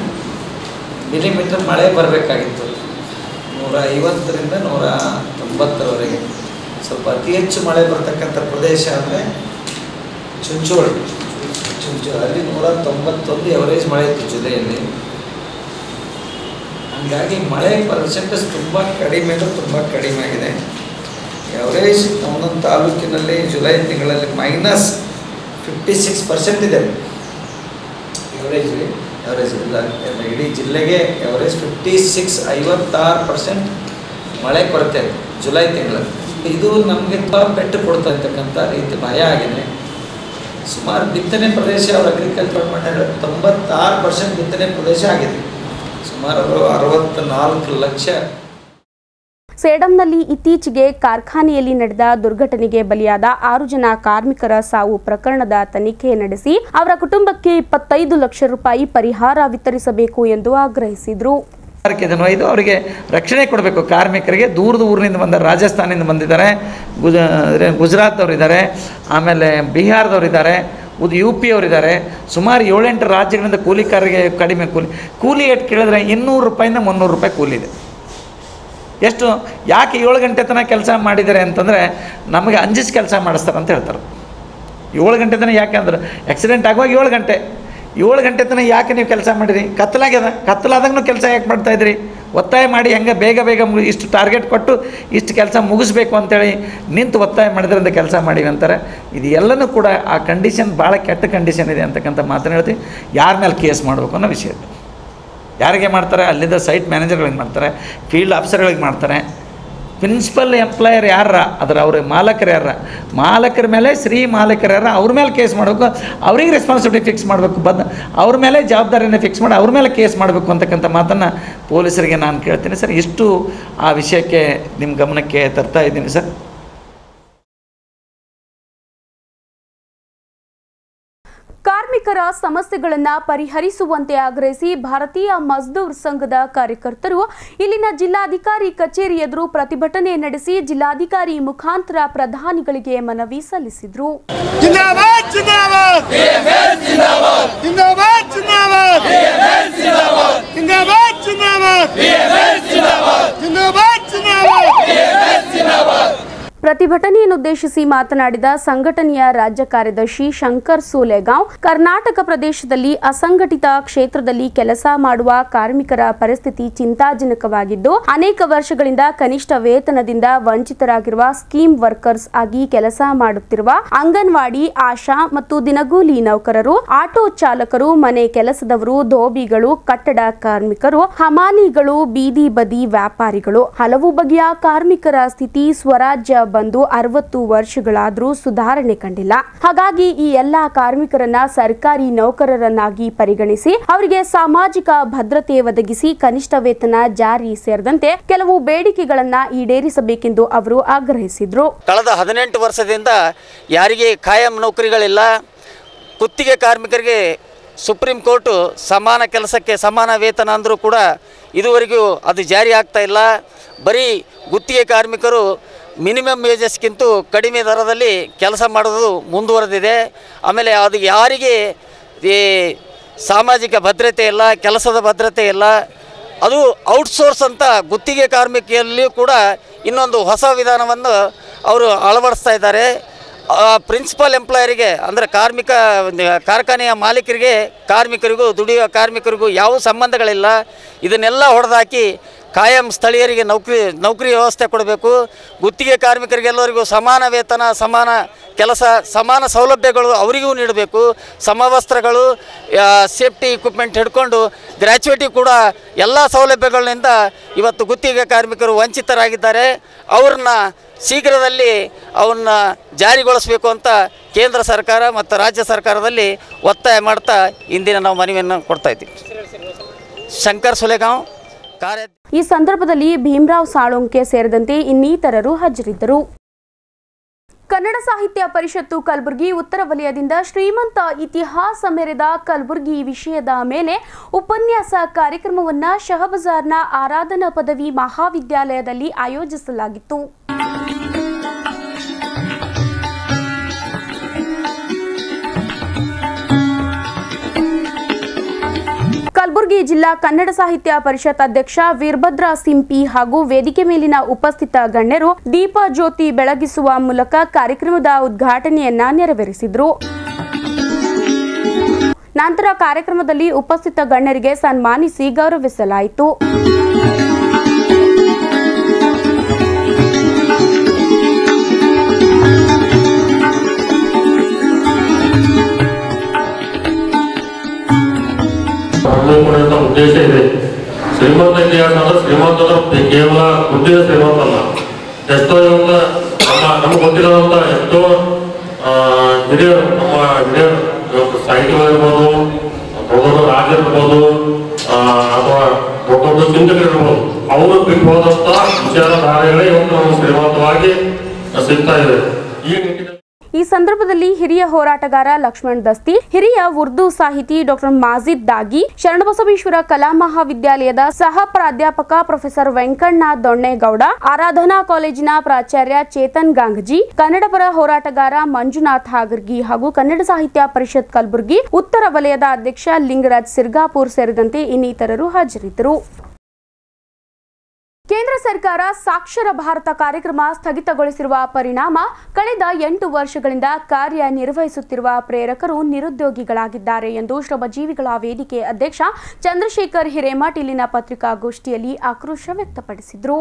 ಮಿಲಿಮೀಟರ್ ಮಳೆ ಬರಬೇಕಾಗಿತ್ತು ನೂರ ಐವತ್ತರಿಂದ ನೂರ ತೊಂಬತ್ತರವರೆಗೆ ಸ್ವಲ್ಪ ಅತಿ ಹೆಚ್ಚು ಮಳೆ ಬರ್ತಕ್ಕಂಥ ಪ್ರದೇಶ ಅಂದರೆ ಚುಂಚೋಳಿ ಚುಂಚೋಳಿ ಅಲ್ಲಿ ನೂರ ತೊಂಬತ್ತೊಂದು ಎವರೇಜ್ ಮಳೆ ಇತ್ತು ಜುಲೈಯಲ್ಲಿ ಹಾಗಾಗಿ ಮಳೆ ಪರ್ಸೆಂಟೇಜ್ ತುಂಬ ಕಡಿಮೆ ಅಂದರೆ ತುಂಬ ಕಡಿಮೆ ಆಗಿದೆ ಎವರೇಜ್ ಒಂದೊಂದು ತಾಲೂಕಿನಲ್ಲಿ ಜುಲೈ ತಿಂಗಳಲ್ಲಿ ಮೈನಸ್ ಫಿಫ್ಟಿ ಸಿಕ್ಸ್ ಪರ್ಸೆಂಟ್ ಇದೆ ಎವರೇಜ್ ಎವರೇಜ್ ಇಲ್ಲ ಎಲ್ಲ ಇಡೀ ಜಿಲ್ಲೆಗೆ ಎವರೇಜ್ ಫಿಫ್ಟಿ ಸಿಕ್ಸ್ ಐವತ್ತಾರು ಪರ್ಸೆಂಟ್ ಮಳೆ ಕೊರತೆ ಇದೆ ಜುಲೈ ತಿಂಗಳಲ್ಲಿ ಇದು ನಮಗೆ ತುಂಬ ಪೆಟ್ಟು ಕೊಡ್ತಾ ಇರ್ತಕ್ಕಂಥ ರೀತಿ ಭಯ ಆಗಿದೆ ಸುಮಾರು ಬಿತ್ತನೆ ಪ್ರದೇಶ ಅವ್ರ ಅಗ್ರಿಕಲ್ಚರ್ ಡಿಪಾರ್ಟ್ಮೆಂಟ್ ತೊಂಬತ್ತಾರು ಪರ್ಸೆಂಟ್ ಬಿತ್ತನೆ ಪ್ರದೇಶ ಆಗಿದೆ ಸುಮಾರು ಅರವತ್ತ ನಾಲ್ಕು ಲಕ್ಷ ಸೇಡಂನಲ್ಲಿ ಇತ್ತೀಚೆಗೆ ಕಾರ್ಖಾನೆಯಲ್ಲಿ ನಡೆದ ದುರ್ಘಟನೆಗೆ ಬಲಿಯಾದ ಆರು ಜನ ಕಾರ್ಮಿಕರ ಸಾವು ಪ್ರಕರಣದ ತನಿಖೆ ನಡೆಸಿ ಅವರ ಕುಟುಂಬಕ್ಕೆ ಇಪ್ಪತ್ತೈದು ಲಕ್ಷ ರೂಪಾಯಿ ಪರಿಹಾರ ವಿತರಿಸಬೇಕು ಎಂದು ಆಗ್ರಹಿಸಿದರು ಇದನ್ನು ಇದು ಅವರಿಗೆ ರಕ್ಷಣೆ ಕೊಡಬೇಕು ಕಾರ್ಮಿಕರಿಗೆ ದೂರದ ಊರಿನಿಂದ ಬಂದ ರಾಜಸ್ಥಾನದಿಂದ ಬಂದಿದ್ದಾರೆ ಗುಜ ಗುಜರಾತ್ದವರಿದ್ದಾರೆ ಆಮೇಲೆ ಬಿಹಾರದವರಿದ್ದಾರೆ ಉದ್ ಯು ಪಿ ಅವರಿದ್ದಾರೆ ಸುಮಾರು ಏಳೆಂಟು ರಾಜ್ಯಗಳಿಂದ ಕೂಲಿಕಾರರಿಗೆ ಕಡಿಮೆ ಕೂಲಿ ಕೂಲಿ ಏಟ್ ಕೇಳಿದ್ರೆ ಇನ್ನೂರು ರೂಪಾಯಿಂದ ಮುನ್ನೂರು ರೂಪಾಯಿ ಕೂಲಿ ಇದೆ ಎಷ್ಟು ಯಾಕೆ ಏಳು ಗಂಟೆ ತನಕ ಕೆಲಸ ಮಾಡಿದ್ದಾರೆ ಅಂತಂದರೆ ನಮಗೆ ಅಂಜಿಸಿ ಕೆಲಸ ಮಾಡಿಸ್ತಾರೆ ಅಂತ ಹೇಳ್ತಾರೆ ಏಳು ಗಂಟೆ ತನಕ ಯಾಕೆ ಅಂದ್ರೆ ಆಕ್ಸಿಡೆಂಟ್ ಆಗುವಾಗ ಏಳು ಗಂಟೆ ಏಳು ಗಂಟೆ ತನಕ ಯಾಕೆ ನೀವು ಕೆಲಸ ಮಾಡಿರಿ ಕತ್ತಲಾಗ್ಯದ ಕತ್ತಲಾದಾಗೂ ಕೆಲಸ ಯಾಕೆ ಮಾಡ್ತಾಯಿದ್ರಿ ಒತ್ತಾಯ ಮಾಡಿ ಹೆಂಗೆ ಬೇಗ ಬೇಗ ಮುಗಿ ಇಷ್ಟು ಟಾರ್ಗೆಟ್ ಕೊಟ್ಟು ಇಷ್ಟು ಕೆಲಸ ಮುಗಿಸ್ಬೇಕು ಅಂತೇಳಿ ನಿಂತು ಒತ್ತಾಯ ಮಾಡಿದ್ರಿಂದ ಕೆಲಸ ಮಾಡಿವಿ ಅಂತಾರೆ ಇದು ಎಲ್ಲನೂ ಕೂಡ ಆ ಕಂಡೀಷನ್ ಭಾಳ ಕೆಟ್ಟ ಕಂಡೀಷನ್ ಇದೆ ಅಂತಕ್ಕಂಥ ಮಾತನ್ನು ಹೇಳ್ತೀವಿ ಯಾರ ಮೇಲೆ ಕೇಸ್ ಮಾಡಬೇಕು ಅನ್ನೋ ವಿಷಯ ಇದು ಯಾರಿಗೆ ಮಾಡ್ತಾರೆ ಅಲ್ಲಿದ್ದ ಸೈಟ್ ಮ್ಯಾನೇಜರ್ಗಳಿಗೆ ಮಾಡ್ತಾರೆ ಫೀಲ್ಡ್ ಆಫೀಸರ್ಗಳಿಗೆ ಮಾಡ್ತಾರೆ ಪ್ರಿನ್ಸಿಪಲ್ ಎಂಪ್ಲಾಯರ್ ಯಾರ ಅದರ ಅವ್ರ ಮಾಲಕರು ಯಾರ ಮಾಲಕರ ಮೇಲೆ ಶ್ರೀ ಮಾಲಕರು ಯಾರ ಅವ್ರ ಮೇಲೆ ಕೇಸ್ ಮಾಡಬೇಕು ಅವ್ರಿಗೆ ರೆಸ್ಪಾನ್ಸಿಬಿಲಿಟಿ ಫಿಕ್ಸ್ ಮಾಡಬೇಕು ಬದ್ ಅವ್ರ ಮೇಲೆ ಜವಾಬ್ದಾರಿನ ಫಿಕ್ಸ್ ಮಾಡಿ ಅವ್ರ ಮೇಲೆ ಕೇಸ್ ಮಾಡಬೇಕು ಅಂತಕ್ಕಂಥ ಮಾತನ್ನು ಪೊಲೀಸರಿಗೆ ನಾನು ಕೇಳ್ತೀನಿ ಸರ್ ಇಷ್ಟು ಆ ವಿಷಯಕ್ಕೆ ನಿಮ್ಮ ಗಮನಕ್ಕೆ ತರ್ತಾ ಇದ್ದೀನಿ ಸರ್ ಕಾರ್ಮಿಕರ ಸಮಸ್ಯೆಗಳನ್ನು ಪರಿಹರಿಸುವಂತೆ ಆಗ್ರಹಿಸಿ ಭಾರತೀಯ ಮಜ್ದೂರ್ ಸಂಘದ ಕಾರ್ಯಕರ್ತರು ಇಲ್ಲಿನ ಜಿಲ್ಲಾಧಿಕಾರಿ ಕಚೇರಿ ಎದುರು ಪ್ರತಿಭಟನೆ ನಡೆಸಿ ಜಿಲ್ಲಾಧಿಕಾರಿ ಮುಖಾಂತರ ಪ್ರಧಾನಿಗಳಿಗೆ ಮನವಿ ಸಲ್ಲಿಸಿದರು जिंदाबाद जिंदाबाद जिंदाबाद जिंदाबाद जिंदाबाद जिंदाबाद जिंदाबाद ಪ್ರತಿಭಟನೆಯನ್ನುದ್ದೇಶಿಸಿ ಮಾತನಾಡಿದ ಸಂಘಟನೆಯ ರಾಜ್ಯ ಕಾರ್ಯದರ್ಶಿ ಶಂಕರ್ ಸೂಲೆಗಾಂವ್ ಕರ್ನಾಟಕ ಪ್ರದೇಶದಲ್ಲಿ ಅಸಂಘಟಿತ ಕ್ಷೇತ್ರದಲ್ಲಿ ಕೆಲಸ ಮಾಡುವ ಕಾರ್ಮಿಕರ ಪರಿಸ್ಥಿತಿ ಚಿಂತಾಜನಕವಾಗಿದ್ದು ಅನೇಕ ವರ್ಷಗಳಿಂದ ಕನಿಷ್ಠ ವೇತನದಿಂದ ವಂಚಿತರಾಗಿರುವ ಸ್ಕೀಮ್ ವರ್ಕರ್ಸ್ ಆಗಿ ಕೆಲಸ ಮಾಡುತ್ತಿರುವ ಅಂಗನವಾಡಿ ಆಶಾ ಮತ್ತು ದಿನಗೂಲಿ ನೌಕರರು ಆಟೋ ಚಾಲಕರು ಮನೆ ಕೆಲಸದವರು ಧೋಬಿಗಳು ಕಟ್ಟಡ ಕಾರ್ಮಿಕರು ಹಮಾಲಿಗಳು ಬೀದಿ ಬದಿ ವ್ಯಾಪಾರಿಗಳು ಹಲವು ಬಗೆಯ ಕಾರ್ಮಿಕರ ಸ್ಥಿತಿ ಸ್ವರಾಜ್ಯ ಬಂದು ಅರವತ್ತು ವರ್ಷಗಳಾದರೂ ಸುಧಾರಣೆ ಕಂಡಿಲ್ಲ ಹಾಗಾಗಿ ಈ ಎಲ್ಲಾ ಕಾರ್ಮಿಕರನ್ನ ಸರ್ಕಾರಿ ನೌಕರರನ್ನಾಗಿ ಪರಿಗಣಿಸಿ ಅವರಿಗೆ ಸಾಮಾಜಿಕ ಭದ್ರತೆ ಒದಗಿಸಿ ಕನಿಷ್ಠ ವೇತನ ಜಾರಿ ಸೇರಿದಂತೆ ಕೆಲವು ಬೇಡಿಕೆಗಳನ್ನ ಈಡೇರಿಸಬೇಕೆಂದು ಅವರು ಆಗ್ರಹಿಸಿದ್ರು ಕಳೆದ ಹದಿನೆಂಟು ವರ್ಷದಿಂದ ಯಾರಿಗೆ ಕಾಯಂ ನೌಕರಿಗಳಿಲ್ಲ ಗುತ್ತಿಗೆ ಕಾರ್ಮಿಕರಿಗೆ ಸುಪ್ರೀಂ ಕೋರ್ಟು ಸಮಾನ ಕೆಲಸಕ್ಕೆ ಸಮಾನ ವೇತನ ಅಂದರೂ ಕೂಡ ಇದುವರೆಗೂ ಅದು ಜಾರಿ ಆಗ್ತಾ ಇಲ್ಲ ಬರೀ ಗುತ್ತಿಗೆ ಕಾರ್ಮಿಕರು ಮಿನಿಮಮ್ ವೇಜಸ್ಗಿಂತ ಕಡಿಮೆ ದರದಲ್ಲಿ ಕೆಲಸ ಮಾಡೋದು ಮುಂದುವರೆದಿದೆ ಆಮೇಲೆ ಅದು ಯಾರಿಗೆ ಈ ಸಾಮಾಜಿಕ ಭದ್ರತೆ ಇಲ್ಲ ಕೆಲಸದ ಭದ್ರತೆ ಇಲ್ಲ ಅದು ಔಟ್ಸೋರ್ಸ್ ಅಂತ ಗುತ್ತಿಗೆ ಕಾರ್ಮಿಕೆಯಲ್ಲಿಯೂ ಕೂಡ ಇನ್ನೊಂದು ಹೊಸ ವಿಧಾನವನ್ನು ಅವರು ಅಳವಡಿಸ್ತಾ ಇದ್ದಾರೆ ಪ್ರಿನ್ಸಿಪಲ್ ಎಂಪ್ಲಾಯರಿಗೆ ಅಂದರೆ ಕಾರ್ಮಿಕ ಕಾರ್ಖಾನೆಯ ಮಾಲೀಕರಿಗೆ ಕಾರ್ಮಿಕರಿಗೂ ದುಡಿಯುವ ಕಾರ್ಮಿಕರಿಗೂ ಯಾವ ಸಂಬಂಧಗಳಿಲ್ಲ ಇದನ್ನೆಲ್ಲ ಹೊಡೆದಾಕಿ ಕಾಯಂ ಸ್ಥಳೀಯರಿಗೆ ನೌಕರಿ ನೌಕರಿ ವ್ಯವಸ್ಥೆ ಕೊಡಬೇಕು ಗುತ್ತಿಗೆ ಕಾರ್ಮಿಕರಿಗೆಲ್ಲರಿಗೂ ಸಮಾನ ವೇತನ ಸಮಾನ ಕೆಲಸ ಸಮಾನ ಸೌಲಭ್ಯಗಳು ಅವರಿಗೂ ನೀಡಬೇಕು ಸಮವಸ್ತ್ರಗಳು ಸೇಫ್ಟಿ ಇಕ್ವಿಪ್ಮೆಂಟ್ ಹಿಡ್ಕೊಂಡು ಗ್ರ್ಯಾಚುಯಿಟಿ ಕೂಡ ಎಲ್ಲ ಸೌಲಭ್ಯಗಳಿಂದ ಇವತ್ತು ಗುತ್ತಿಗೆ ಕಾರ್ಮಿಕರು ವಂಚಿತರಾಗಿದ್ದಾರೆ ಅವ್ರನ್ನ ಶೀಘ್ರದಲ್ಲಿ ಅವನ್ನ ಜಾರಿಗೊಳಿಸಬೇಕು ಅಂತ ಕೇಂದ್ರ ಸರ್ಕಾರ ಮತ್ತು ರಾಜ್ಯ ಸರ್ಕಾರದಲ್ಲಿ ಒತ್ತಾಯ ಮಾಡ್ತಾ ಇಂದಿನ ನಾವು ಮನವಿಯನ್ನು ಕೊಡ್ತಾ ಇದ್ದೀವಿ ಶಂಕರ್ ಸುಲೇಗಾಂವ್ ಕಾರ್ಯ ಈ ಸಂದರ್ಭದಲ್ಲಿ ಭೀಮರಾವ್ ಸಾಳುಂಕೆ ಸೇರಿದಂತೆ ಇನ್ನಿತರರು ಹಾಜರಿದ್ದರು ಕನ್ನಡ ಸಾಹಿತ್ಯ ಪರಿಷತ್ತು ಕಲಬುರಗಿ ಉತ್ತರ ವಲಯದಿಂದ ಶ್ರೀಮಂತ ಇತಿಹಾಸ ಮೆರೆದ ಕಲಬುರಗಿ ವಿಷಯದ ಮೇಲೆ ಉಪನ್ಯಾಸ ಕಾರ್ಯಕ್ರಮವನ್ನು ಶಹಬಜಾರ್ನ ಆರಾಧನಾ ಪದವಿ ಮಹಾವಿದ್ಯಾಲಯದಲ್ಲಿ ಆಯೋಜಿಸಲಾಗಿತ್ತು ಕಲಬುರಗಿ ಜಿಲ್ಲಾ ಕನ್ನಡ ಸಾಹಿತ್ಯ ಪರಿಷತ್ ಅಧ್ಯಕ್ಷ ವೀರಭದ್ರ ಸಿಂಪಿ ಹಾಗೂ ವೇದಿಕೆ ಮೇಲಿನ ಉಪಸ್ಥಿತ ಗಣ್ಯರು ದೀಪ ಜ್ಯೋತಿ ಬೆಳಗಿಸುವ ಮೂಲಕ ಕಾರ್ಯಕ್ರಮದ ಉದ್ಘಾಟನೆಯನ್ನ ನೆರವೇರಿಸಿದ್ರು ನಂತರ ಕಾರ್ಯಕ್ರಮದಲ್ಲಿ ಉಪಸ್ಥಿತ ಗಣ್ಯರಿಗೆ ಸನ್ಮಾನಿಸಿ ಗೌರವಿಸಲಾಯಿತು ಪಡೆಯುವಂಥ ಉದ್ದೇಶ ಇದೆ ಶ್ರೀಮಂತ ಇತಿಹಾಸ ಅಂದ್ರೆ ಶ್ರೀಮಂತ ಅಂದ್ರೆ ಕೇವಲ ಬುದ್ಧಿಯ ಶ್ರೀಮಂತ ಅಲ್ಲ ಎಷ್ಟೋ ಇವತ್ತ ನಮ್ಮ ನಮ್ಗೆ ಗೊತ್ತಿರೋಂಥ ಎಷ್ಟೋ ಆ, ಹಿರಿಯರು ನಮ್ಮ ಹಿರಿಯರು ಇವತ್ತು ಸಾಹಿತ್ಯಗಳಿರ್ಬೋದು ದೊಡ್ಡ ದೊಡ್ಡ ರಾಜರಿರ್ಬೋದು ಆ, ಅಥವಾ ದೊಡ್ಡ ದೊಡ್ಡ ಚಿಂತಕರಿರ್ಬೋದು ಅವರು ಬಿಟ್ಟು ಹೋದಂಥ ವಿಚಾರಧಾರೆಗಳೇ ಇವತ್ತು ನಮಗೆ ಶ್ರೀಮಂತವಾಗಿ ಸಿಗ್ತಾ ಇದೆ ಈ ನಿಟ್ಟಿನಲ್ಲಿ ಈ ಸಂದರ್ಭದಲ್ಲಿ ಹಿರಿಯ ಹೋರಾಟಗಾರ ಲಕ್ಷ್ಮಣ್ ದಸ್ತಿ ಹಿರಿಯ ಉರ್ದು ಸಾಹಿತಿ ಡಾಕ್ಟರ್ ಮಾಜಿದ್ ದಾಗಿ ಶರಣಬಸವೇಶ್ವರ ಕಲಾ ಮಹಾವಿದ್ಯಾಲಯದ ಸಹ ಪ್ರಾಧ್ಯಾಪಕ ಪ್ರೊಫೆಸರ್ ವೆಂಕಣ್ಣ ದೊಣ್ಣೇಗೌಡ ಆರಾಧನಾ ಕಾಲೇಜಿನ ಪ್ರಾಚಾರ್ಯ ಚೇತನ್ ಗಾಂಗಜಿ ಕನ್ನಡ ಪರ ಹೋರಾಟಗಾರ ಮಂಜುನಾಥ್ ಹಾಗರ್ಗಿ ಹಾಗೂ ಕನ್ನಡ ಸಾಹಿತ್ಯ ಪರಿಷತ್ ಕಲಬುರಗಿ ಉತ್ತರ ವಲಯದ ಅಧ್ಯಕ್ಷ ಲಿಂಗರಾಜ್ ಸಿರ್ಗಾಪುರ್ ಸೇರಿದಂತೆ ಇನ್ನಿತರರು ಹಾಜರಿದ್ದರು ಕೇಂದ್ರ ಸರ್ಕಾರ ಸಾಕ್ಷರ ಭಾರತ ಕಾರ್ಯಕ್ರಮ ಸ್ಥಗಿತಗೊಳಿಸಿರುವ ಪರಿಣಾಮ ಕಳೆದ ಎಂಟು ವರ್ಷಗಳಿಂದ ಕಾರ್ಯನಿರ್ವಹಿಸುತ್ತಿರುವ ಪ್ರೇರಕರು ನಿರುದ್ಯೋಗಿಗಳಾಗಿದ್ದಾರೆ ಎಂದು ಶ್ರಮಜೀವಿಗಳ ವೇದಿಕೆ ಅಧ್ಯಕ್ಷ ಚಂದ್ರಶೇಖರ್ ಹಿರೇಮಠ್ ಇಲ್ಲಿನ ಪತ್ರಿಕಾಗೋಷ್ಠಿಯಲ್ಲಿ ಆಕ್ರೋಶ ವ್ಯಕ್ತಪಡಿಸಿದರು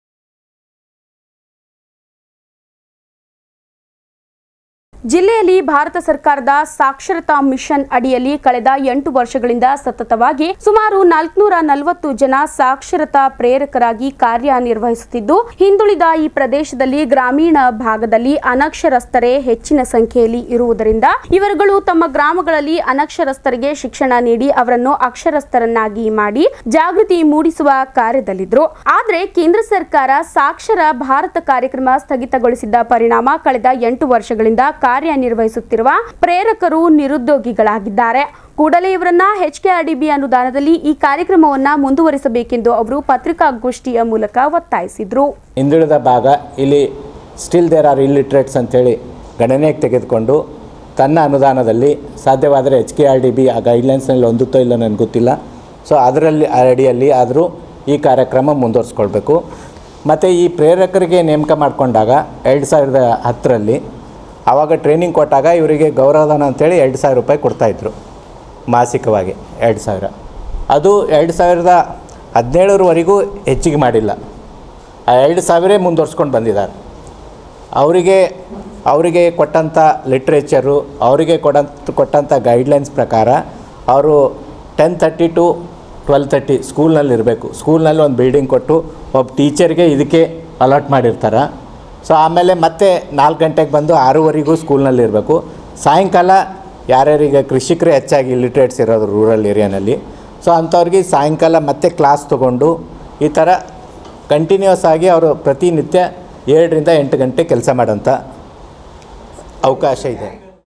ಜಿಲ್ಲೆಯಲ್ಲಿ ಭಾರತ ಸರ್ಕಾರದ ಸಾಕ್ಷರತಾ ಮಿಷನ್ ಅಡಿಯಲ್ಲಿ ಕಳೆದ ಎಂಟು ವರ್ಷಗಳಿಂದ ಸತತವಾಗಿ ಸುಮಾರು ನಾಲ್ಕುನೂರ ನಲವತ್ತು ಜನ ಸಾಕ್ಷರತಾ ಪ್ರೇರಕರಾಗಿ ಕಾರ್ಯನಿರ್ವಹಿಸುತ್ತಿದ್ದು ಹಿಂದುಳಿದ ಈ ಪ್ರದೇಶದಲ್ಲಿ ಗ್ರಾಮೀಣ ಭಾಗದಲ್ಲಿ ಅನಕ್ಷರಸ್ಥರೇ ಹೆಚ್ಚಿನ ಸಂಖ್ಯೆಯಲ್ಲಿ ಇರುವುದರಿಂದ ಇವರುಗಳು ತಮ್ಮ ಗ್ರಾಮಗಳಲ್ಲಿ ಅನಕ್ಷರಸ್ಥರಿಗೆ ಶಿಕ್ಷಣ ನೀಡಿ ಅವರನ್ನು ಅಕ್ಷರಸ್ಥರನ್ನಾಗಿ ಮಾಡಿ ಜಾಗೃತಿ ಮೂಡಿಸುವ ಕಾರ್ಯದಲ್ಲಿದ್ರು ಆದ್ರೆ ಕೇಂದ್ರ ಸರ್ಕಾರ ಸಾಕ್ಷರ ಭಾರತ ಕಾರ್ಯಕ್ರಮ ಸ್ಥಗಿತಗೊಳಿಸಿದ್ದ ಪರಿಣಾಮ ಕಳೆದ ಎಂಟು ವರ್ಷಗಳಿಂದ ಕಾರ್ಯನಿರ್ವಹಿಸುತ್ತಿರುವ ಪ್ರೇರಕರು ನಿರುದ್ಯೋಗಿಗಳಾಗಿದ್ದಾರೆ ಕೂಡಲೇ ಇವರನ್ನ ಎಚ್ಕೆಆರ್ಡಿಬಿ ಅನುದಾನದಲ್ಲಿ ಈ ಕಾರ್ಯಕ್ರಮವನ್ನ ಮುಂದುವರಿಸಬೇಕೆಂದು ಅವರು ಪತ್ರಿಕಾಗೋಷ್ಠಿಯ ಮೂಲಕ ಒತ್ತಾಯಿಸಿದ್ರು ಹಿಂದುಳಿದ ಭಾಗ ಇಲ್ಲಿ ಸ್ಟಿಲ್ ದೇರ್ ಆರ್ ಇಲ್ಲಿಟ್ರೇಟ್ಸ್ ಅಂತೇಳಿ ಗಣನೆಗೆ ತೆಗೆದುಕೊಂಡು ತನ್ನ ಅನುದಾನದಲ್ಲಿ ಸಾಧ್ಯವಾದರೆ H K R D B ಆ ಗೈಡ್ಲೈನ್ಸ್ನಲ್ಲಿ ಹೊಂದುತ್ತೋ ಇಲ್ಲೋ ನನಗೆ ಗೊತ್ತಿಲ್ಲ ಸೊ ಅದರಲ್ಲಿ ಆ ಅಡಿಯಲ್ಲಿ ಆದರೂ ಈ ಕಾರ್ಯಕ್ರಮ ಮುಂದುವರಿಸ್ಕೊಳ್ಬೇಕು ಮತ್ತು ಈ ಪ್ರೇರಕರಿಗೆ ನೇಮಕ ಮಾಡಿಕೊಂಡಾಗ ಎರಡು ಸಾವಿರದ ಹತ್ತರಲ್ಲಿ ಆವಾಗ ಟ್ರೈನಿಂಗ್ ಕೊಟ್ಟಾಗ ಇವರಿಗೆ ಗೌರವಧನ ಅಂತೇಳಿ ಎರಡು ಸಾವಿರ ರೂಪಾಯಿ ಕೊಡ್ತಾಯಿದ್ರು ಮಾಸಿಕವಾಗಿ ಎರಡು ಸಾವಿರ ಅದು ಎರಡು ಸಾವಿರದ ಹದಿನೇಳರವರೆಗೂ ಹೆಚ್ಚಿಗೆ ಮಾಡಿಲ್ಲ ಆ ಎರಡು ಸಾವಿರ ಮುಂದುವರ್ಸ್ಕೊಂಡು ಬಂದಿದ್ದಾರೆ ಅವರಿಗೆ ಅವರಿಗೆ ಕೊಟ್ಟಂಥ ಲಿಟ್ರೇಚರು ಅವರಿಗೆ ಕೊಡಂತ ಕೊಟ್ಟಂಥ ಗೈಡ್ಲೈನ್ಸ್ ಪ್ರಕಾರ ಅವರು ten thirty to twelve thirty ಸ್ಕೂಲ್ನಲ್ಲಿ ಇರಬೇಕು ಸ್ಕೂಲ್ನಲ್ಲಿ ಒಂದು ಬಿಲ್ಡಿಂಗ್ ಕೊಟ್ಟು ಒಬ್ಬ ಟೀಚರ್ಗೆ ಇದಕ್ಕೆ ಅಲಾಟ್ ಮಾಡಿರ್ತಾರೆ ಸೊ ಆಮೇಲೆ ಮತ್ತೆ ನಾಲ್ಕು ಗಂಟೆಗೆ ಬಂದು ಆರೂವರೆಗೂ ಸ್ಕೂಲ್ನಲ್ಲಿ ಇರಬೇಕು ಸಾಯಂಕಾಲ ಯಾರ್ಯಾರಿಗೆ ಕೃಷಿಕರೇ ಹೆಚ್ಚಾಗಿ ಲಿಟ್ರೇಟ್ಸ್ ಇರೋದು ರೂರಲ್ ಏರಿಯಾನಲ್ಲಿ ಸೊ ಅಂಥವ್ರಿಗೆ ಸಾಯಂಕಾಲ ಮತ್ತೆ ಕ್ಲಾಸ್ ತೊಗೊಂಡು ಈ ಥರ ಕಂಟಿನ್ಯೂಸ್ ಆಗಿ ಅವರು ಪ್ರತಿನಿತ್ಯ ಏಳರಿಂದ ಎಂಟು ಗಂಟೆ ಕೆಲಸ ಮಾಡೋಂಥ ಅವಕಾಶ ಇದೆ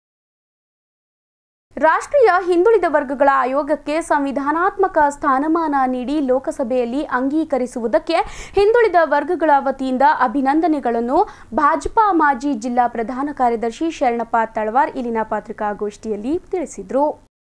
ರಾಷ್ಟ್ರೀಯ ಹಿಂದುಳಿದ ವರ್ಗಗಳ ಆಯೋಗಕ್ಕೆ ಸಂವಿಧಾನಾತ್ಮಕ ಸ್ಥಾನಮಾನ ನೀಡಿ ಲೋಕಸಭೆಯಲ್ಲಿ ಅಂಗೀಕರಿಸುವುದಕ್ಕೆ ಹಿಂದುಳಿದ ವರ್ಗಗಳ ವತಿಯಿಂದ ಅಭಿನಂದನೆಗಳನ್ನು ಭಾಜಪಾ ಮಾಜಿ ಜಿಲ್ಲಾ ಪ್ರಧಾನ ಕಾರ್ಯದರ್ಶಿ ಶರಣಪ್ಪ ತಳವಾರ್ ಇಲ್ಲಿನ ಪತ್ರಿಕಾಗೋಷ್ಠಿಯಲ್ಲಿ ತಿಳಿಸಿದರು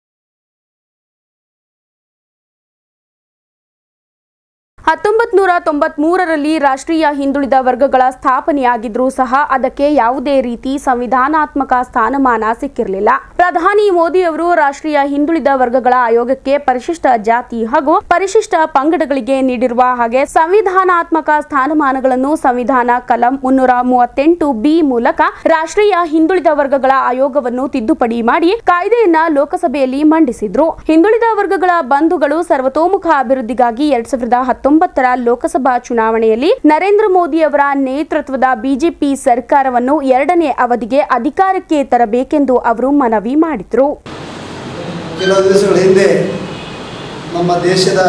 ಹತ್ತೊಂಬತ್ತು ನೂರ ತೊಂಬತ್ಮೂರರಲ್ಲಿ ರಾಷ್ಟ್ರೀಯ ಹಿಂದುಳಿದ ವರ್ಗಗಳ ಸ್ಥಾಪನೆಯಾಗಿದ್ರೂ ಸಹ ಅದಕ್ಕೆ ಯಾವುದೇ ರೀತಿ ಸಂವಿಧಾನಾತ್ಮಕ ಸ್ಥಾನಮಾನ ಸಿಕ್ಕಿರಲಿಲ್ಲ ಪ್ರಧಾನಿ ಮೋದಿ ಅವರು ರಾಷ್ಟ್ರೀಯ ಹಿಂದುಳಿದ ವರ್ಗಗಳ ಆಯೋಗಕ್ಕೆ ಪರಿಶಿಷ್ಟ ಜಾತಿ ಹಾಗೂ ಪರಿಶಿಷ್ಟ ಪಂಗಡಗಳಿಗೆ ನೀಡಿರುವ ಹಾಗೆ ಸಂವಿಧಾನಾತ್ಮಕ ಸ್ಥಾನಮಾನಗಳನ್ನು ಸಂವಿಧಾನ ಕಲಂ ಮುನ್ನೂರ ಮೂವತ್ತೆಂಟು ಬಿ ಮೂಲಕ ರಾಷ್ಟ್ರೀಯ ಹಿಂದುಳಿದ ವರ್ಗಗಳ ಆಯೋಗವನ್ನು ತಿದ್ದುಪಡಿ ಮಾಡಿ ಕಾಯ್ದೆಯನ್ನ ಲೋಕಸಭೆಯಲ್ಲಿ ಮಂಡಿಸಿದ್ರು ಹಿಂದುಳಿದ ವರ್ಗಗಳ ಬಂಧುಗಳು ಸರ್ವತೋಮುಖ ಅಭಿವೃದ್ಧಿಗಾಗಿ ಎರಡ್ ಸಾವಿರದ ಹತ್ತೊಂಬತ್ತರ ಲೋಕಸಭಾ ಚುನಾವಣೆಯಲ್ಲಿ ನರೇಂದ್ರ ಮೋದಿ ಅವರ ನೇತೃತ್ವದ ಬಿಜೆಪಿ ಸರ್ಕಾರವನ್ನು ಎರಡನೇ ಅವಧಿಗೆ ಅಧಿಕಾರಕ್ಕೆ ತರಬೇಕೆಂದು ಅವರು ಮನವಿ ಮಾಡಿದ್ರು ಕೆಲವು ದಿವಸಗಳ ಹಿಂದೆ ನಮ್ಮ ದೇಶದ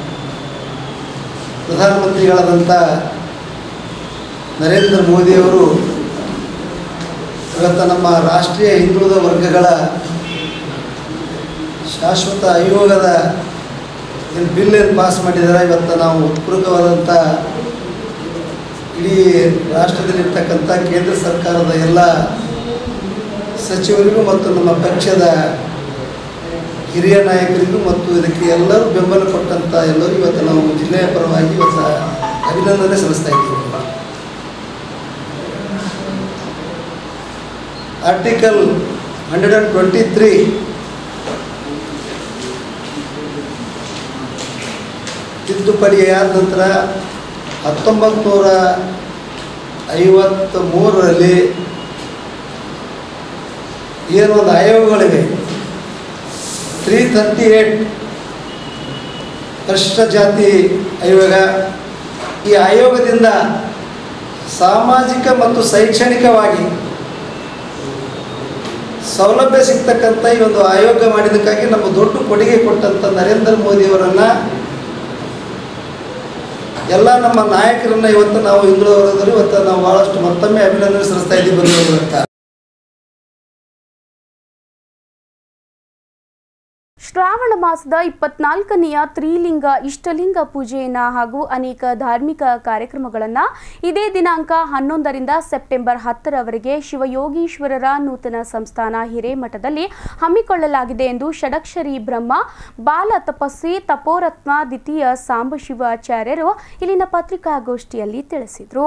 ಪ್ರಧಾನಮಂತ್ರಿಗಳಾದಂಥ ನರೇಂದ್ರ ಮೋದಿಯವರು ಇವತ್ತು ನಮ್ಮ ರಾಷ್ಟ್ರೀಯ ಹಿಂದುಳಿದ ವರ್ಗಗಳ ಶಾಶ್ವತ ಆಯೋಗದ ಏನು ಬಿಲ್ ಏನು ಪಾಸ್ ಮಾಡಿದ್ದಾರೆ ಇವತ್ತು ನಾವು ಉತ್ಪೂರ್ವಕವಾದಂಥ ಇಡೀ ರಾಷ್ಟ್ರದಲ್ಲಿರ್ತಕ್ಕಂಥ ಕೇಂದ್ರ ಸರ್ಕಾರದ ಎಲ್ಲ ಸಚಿವರಿಗೂ ಮತ್ತು ನಮ್ಮ ಪಕ್ಷದ ಹಿರಿಯ ನಾಯಕರಿಗೂ ಮತ್ತು ಇದಕ್ಕೆ ಎಲ್ಲರೂ ಬೆಂಬಲ ಕೊಟ್ಟಂಥ ಎಲ್ಲರೂ ಇವತ್ತು ನಾವು ಜಿಲ್ಲೆಯ ಪರವಾಗಿ ಇವತ್ತು ಅಭಿನಂದನೆ ಸಲ್ಲಿಸ್ತಾ ಇದ್ದೀವಿ article hundred and twenty three ತಿದ್ದುಪಡಿಯಾದ ನಂತರ ಹತ್ತೊಂಬತ್ತು ನೂರ ಐವತ್ತ ಮೂರರಲ್ಲಿ ಏನೊಂದು ಆಯೋಗಗಳಿವೆ ತ್ರೀ ತರ್ಟಿ ಏಟ್ ಪರಿಶಿಷ್ಟ ಜಾತಿ ಆಯೋಗ ಈ ಆಯೋಗದಿಂದ ಸಾಮಾಜಿಕ ಮತ್ತು ಶೈಕ್ಷಣಿಕವಾಗಿ ಸೌಲಭ್ಯ ಸಿಗ್ತಕ್ಕಂಥ ಈ ಒಂದು ಆಯೋಗ ಮಾಡಿದ್ದಕ್ಕಾಗಿ ನಮ್ಮ ದೊಡ್ಡ ಕೊಡುಗೆ ಕೊಟ್ಟಂಥ ನರೇಂದ್ರ ಮೋದಿಯವರನ್ನು ಎಲ್ಲ ನಮ್ಮ ನಾಯಕರನ್ನ ಇವತ್ತು ನಾವು ಹಿಂದುಳಿದ ವರ್ಗದವರು ಇವತ್ತು ನಾವು ಭಾಳಷ್ಟು ಮತ್ತೊಮ್ಮೆ ಅಭಿನಂದನೆ ಸಲ್ಲಿಸ್ತಾ ಇದ್ದೀವಿ ಬಂದಿರುವಂಥ ಶ್ರಾವಣ ಮಾಸದ ಇಪ್ಪತ್ನಾಲ್ಕನೆಯ ತ್ರಿಲಿಂಗ ಇಷ್ಟಲಿಂಗ ಪೂಜೆಯನ್ನ ಹಾಗೂ ಅನೇಕ ಧಾರ್ಮಿಕ ಕಾರ್ಯಕ್ರಮಗಳನ್ನ ಇದೇ ದಿನಾಂಕ ಹನ್ನೊಂದರಿಂದ ಸೆಪ್ಟೆಂಬರ್ ಹತ್ತರವರೆಗೆ ಶಿವಯೋಗೀಶ್ವರರ ನೂತನ ಸಂಸ್ಥಾನ ಹಿರೇಮಠದಲ್ಲಿ ಹಮ್ಮಿಕೊಳ್ಳಲಾಗಿದೆ ಎಂದು ಷಡಕ್ಷರಿ ಬ್ರಹ್ಮ ಬಾಲ ತಪಸ್ವಿ ತಪೋರತ್ನ ದ್ವಿತೀಯ ಸಾಂಬಶಿವಾಚಾರ್ಯರು ಇಲ್ಲಿನ ಪತ್ರಿಕಾಗೋಷ್ಠಿಯಲ್ಲಿ ತಿಳಿಸಿದರು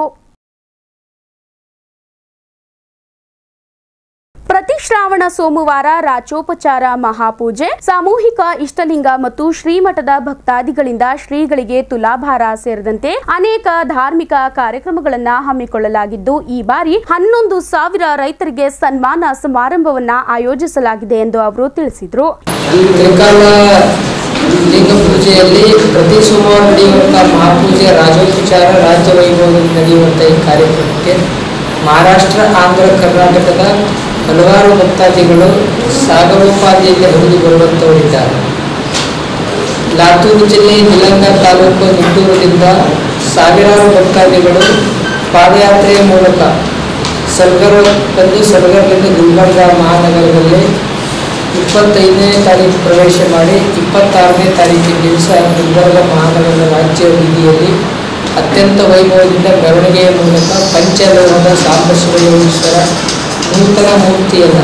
ಪ್ರತಿ ಶ್ರಾವಣ ಸೋಮವಾರ ರಾಚೋಪಚಾರ ಮಹಾಪೂಜೆ ಸಾಮೂಹಿಕ ಇಷ್ಟಲಿಂಗ ಮತ್ತು ಶ್ರೀಮಠದ ಭಕ್ತಾದಿಗಳಿಂದ ಶ್ರೀಗಳಿಗೆ ತುಲಾಭಾರ ಸೇರಿದಂತೆ ಅನೇಕ ಧಾರ್ಮಿಕ ಕಾರ್ಯಕ್ರಮಗಳನ್ನ ಹಮ್ಮಿಕೊಳ್ಳಲಾಗಿದ್ದು ಈ ಬಾರಿ ಹನ್ನೊಂದು ಸಾವಿರ ರೈತರಿಗೆ ಸನ್ಮಾನ ಸಮಾರಂಭವನ್ನ ಆಯೋಜಿಸಲಾಗಿದೆ ಎಂದು ಅವರು ತಿಳಿಸಿದರು ತ್ರಿಕಾಲ ಲಿಂಗ ಪೂಜೆಯಲ್ಲಿ ಪ್ರತಿ ಸೋಮವಾರ ನಡೆಯುವಂಥ ಮಹಾಪೂಜೆ ರಾಜೋಪಚಾರ ರಾಜ್ಯ ವೈಭವದಲ್ಲಿ ನಡೆಯುವಂಥ ಈ ಕಾರ್ಯಕ್ರಮಕ್ಕೆ ಮಹಾರಾಷ್ಟ್ರ ಆಂಧ್ರ ಕರ್ನಾಟಕದ ಹಲವಾರು ಭಕ್ತಾದಿಗಳು ಸಾಗರೋಪಾದಿಯಲ್ಲಿ ಹರಿದು ಬರುವಂಥವರಿದ್ದಾರೆ ಲಾತೂರು ಜಿಲ್ಲೆ ನಿಲಂಗ ತಾಲೂಕು ನಿಟ್ಟೂರಿನಿಂದ ಸಾವಿರಾರು ಭಕ್ತಾದಿಗಳು ಪಾದಯಾತ್ರೆಯ ಮೂಲಕ ಸಲ್ಗರ್ ಬಂದು ಸಲ್ಗರ್ನಿಂದ ಗುಲ್ಬರ್ಗ ಮಹಾನಗರದಲ್ಲಿ ಇಪ್ಪತ್ತೈದನೇ ತಾರೀಕು ಪ್ರವೇಶ ಮಾಡಿ ಇಪ್ಪತ್ತಾರನೇ ತಾರೀಕಿನ ದಿವಸ ಗುಲ್ಬರ್ಗ ಮಹಾನಗರದ ರಾಜ್ಯ ಬೀದಿಯಲ್ಲಿ ಅತ್ಯಂತ ವೈಭವದಿಂದ ಮೆರವಣಿಗೆಯ ಮೂಲಕ ಪಂಚಲೋಹದ ಸಾಂಬಶಿವಯೋಗೀಶ್ವರ ನೂತನ ಮೂರ್ತಿಯನ್ನು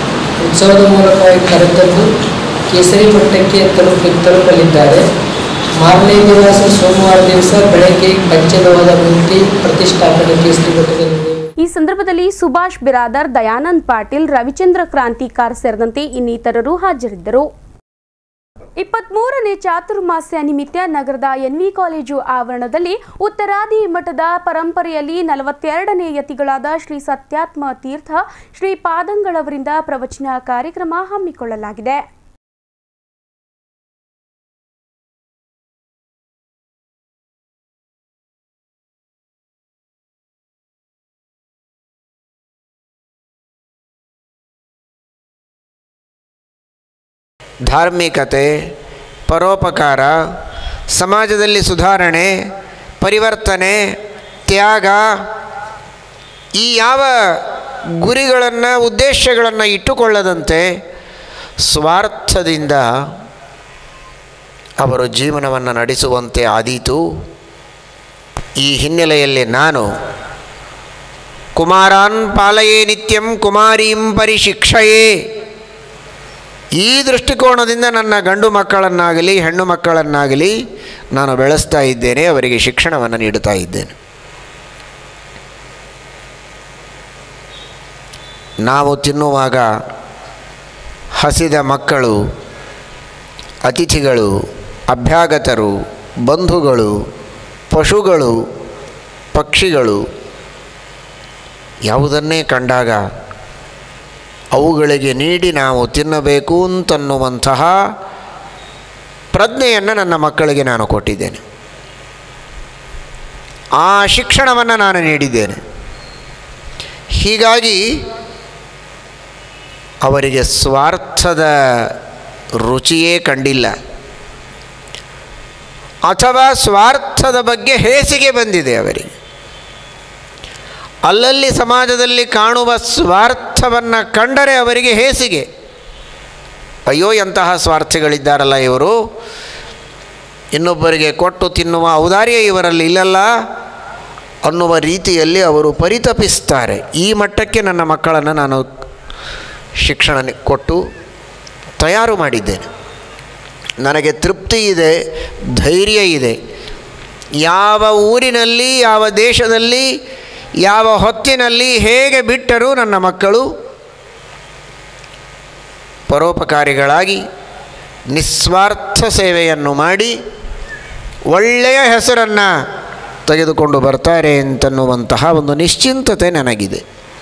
ಉತ್ಸವದ ಮೂಲಕವಾಗಿ ಕರೆತಂದು ಕೇಸರಿ ಮಟ್ಟಕ್ಕೆ ತಲುಪಿ ತಲುಪಲಿದ್ದಾರೆ ಮಾರನೇ ದಿವಸ ಸೋಮವಾರ ದಿವಸ ಬೆಳಗ್ಗೆ ಪಂಚಲೋಹದ ಮೂರ್ತಿ ಪ್ರತಿಷ್ಠಾಪನೆ ಕೇಸರಿ ಘಟ್ಟದಲ್ಲಿ ಈ ಸಂದರ್ಭದಲ್ಲಿ ಸುಭಾಷ್ ಬಿರಾದರ್ ದಯಾನಂದ್ ಪಾಟೀಲ್ ರವಿಚಂದ್ರ ಕ್ರಾಂತಿಕಾರ್ ಸೇರಿದಂತೆ ಇನ್ನಿತರರು ಹಾಜರಿದ್ದರು ಇಪ್ಪತ್ಮೂರನೇ ಚಾತುರ್ಮಾಸ್ಯ ನಿಮಿತ್ತ ನಗರದ ಎನ್ವಿ ಕಾಲೇಜು ಆವರಣದಲ್ಲಿ ಉತ್ತರಾದಿ ಮಠದ ಪರಂಪರೆಯಲ್ಲಿ ನಲವತ್ತೆರಡನೇ ಯತಿಗಳಾದ ಶ್ರೀ ಸತ್ಯಾತ್ಮ ತೀರ್ಥ ಶ್ರೀ ಪಾದಂಗಳವರಿಂದ ಪ್ರವಚನ ಕಾರ್ಯಕ್ರಮ ಹಮ್ಮಿಕೊಳ್ಳಲಾಗಿದೆ ಧಾರ್ಮಿಕತೆ ಪರೋಪಕಾರ ಸಮಾಜದಲ್ಲಿ ಸುಧಾರಣೆ ಪರಿವರ್ತನೆ ತ್ಯಾಗ ಈ ಯಾವ ಗುರಿಗಳನ್ನು ಉದ್ದೇಶಗಳನ್ನು ಇಟ್ಟುಕೊಳ್ಳದಂತೆ ಸ್ವಾರ್ಥದಿಂದ ಅವರು ಜೀವನವನ್ನು ನಡೆಸುವಂತೆ ಆದೀತು ಈ ಹಿನ್ನೆಲೆಯಲ್ಲಿ ನಾನು ಕುಮಾರಾನ್ ಪಾಲಯೇ ನಿತ್ಯಂ ಕುಮಾರೀಂ ಪರಿಶಿಕ್ಷಯೇ ಈ ದೃಷ್ಟಿಕೋನದಿಂದ ನನ್ನ ಗಂಡು ಮಕ್ಕಳನ್ನಾಗಲಿ ಹೆಣ್ಣು ಮಕ್ಕಳನ್ನಾಗಲಿ ನಾನು ಬೆಳೆಸ್ತಾ ಇದ್ದೇನೆ ಅವರಿಗೆ ಶಿಕ್ಷಣವನ್ನು ನೀಡುತ್ತಾ ಇದ್ದೇನೆ ನಾವು ತಿನ್ನುವಾಗ ಹಸಿದ ಮಕ್ಕಳು ಅತಿಥಿಗಳು ಅಭ್ಯಾಗತರು ಬಂಧುಗಳು ಪಶುಗಳು ಪಕ್ಷಿಗಳು ಯಾವುದನ್ನೇ ಕಂಡಾಗ ಅವುಗಳಿಗೆ ನೀಡಿ ನಾವು ತಿನ್ನಬೇಕು ಅಂತನ್ನುವಂತಹ ಪ್ರಜ್ಞೆಯನ್ನು ನನ್ನ ಮಕ್ಕಳಿಗೆ ನಾನು ಕೊಟ್ಟಿದ್ದೇನೆ ಆ ಶಿಕ್ಷಣವನ್ನು ನಾನು ನೀಡಿದ್ದೇನೆ ಹೀಗಾಗಿ ಅವರಿಗೆ ಸ್ವಾರ್ಥದ ರುಚಿಯೇ ಕಂಡಿಲ್ಲ ಅಥವಾ ಸ್ವಾರ್ಥದ ಬಗ್ಗೆ ಹೇಸಿಗೆ ಬಂದಿದೆ ಅವರಿಗೆ ಅಲ್ಲಲ್ಲಿ ಸಮಾಜದಲ್ಲಿ ಕಾಣುವ ಸ್ವಾರ್ಥವನ್ನು ಕಂಡರೆ ಅವರಿಗೆ ಹೇಸಿಗೆ ಅಯ್ಯೋ ಎಂತಹ ಸ್ವಾರ್ಥಿಗಳಿದ್ದಾರಲ್ಲ ಇವರು ಇನ್ನೊಬ್ಬರಿಗೆ ಕೊಟ್ಟು ತಿನ್ನುವ ಔದಾರ್ಯ ಇವರಲ್ಲಿ ಇಲ್ಲಲ್ಲ ಅನ್ನುವ ರೀತಿಯಲ್ಲಿ ಅವರು ಪರಿತಪಿಸ್ತಾರೆ ಈ ಮಟ್ಟಕ್ಕೆ ನನ್ನ ಮಕ್ಕಳನ್ನು ನಾನು ಶಿಕ್ಷಣ ಕೊಟ್ಟು ತಯಾರು ಮಾಡಿದ್ದೇನೆ ನನಗೆ ತೃಪ್ತಿ ಇದೆ ಧೈರ್ಯ ಇದೆ ಯಾವ ಊರಿನಲ್ಲಿ ಯಾವ ದೇಶದಲ್ಲಿ ಯಾವ ಹೊತ್ತಿನಲ್ಲಿ ಹೇಗೆ ಬಿಟ್ಟರೂ ನನ್ನ ಮಕ್ಕಳು ಪರೋಪಕಾರಿಗಳಾಗಿ ನಿಸ್ವಾರ್ಥ ಸೇವೆಯನ್ನು ಮಾಡಿ ಒಳ್ಳೆಯ ಹೆಸರನ್ನು ತೆಗೆದುಕೊಂಡು ಬರ್ತಾರೆ ಅಂತನ್ನುವಂತಹ ಒಂದು ನಿಶ್ಚಿಂತತೆ ನನಗಿದೆ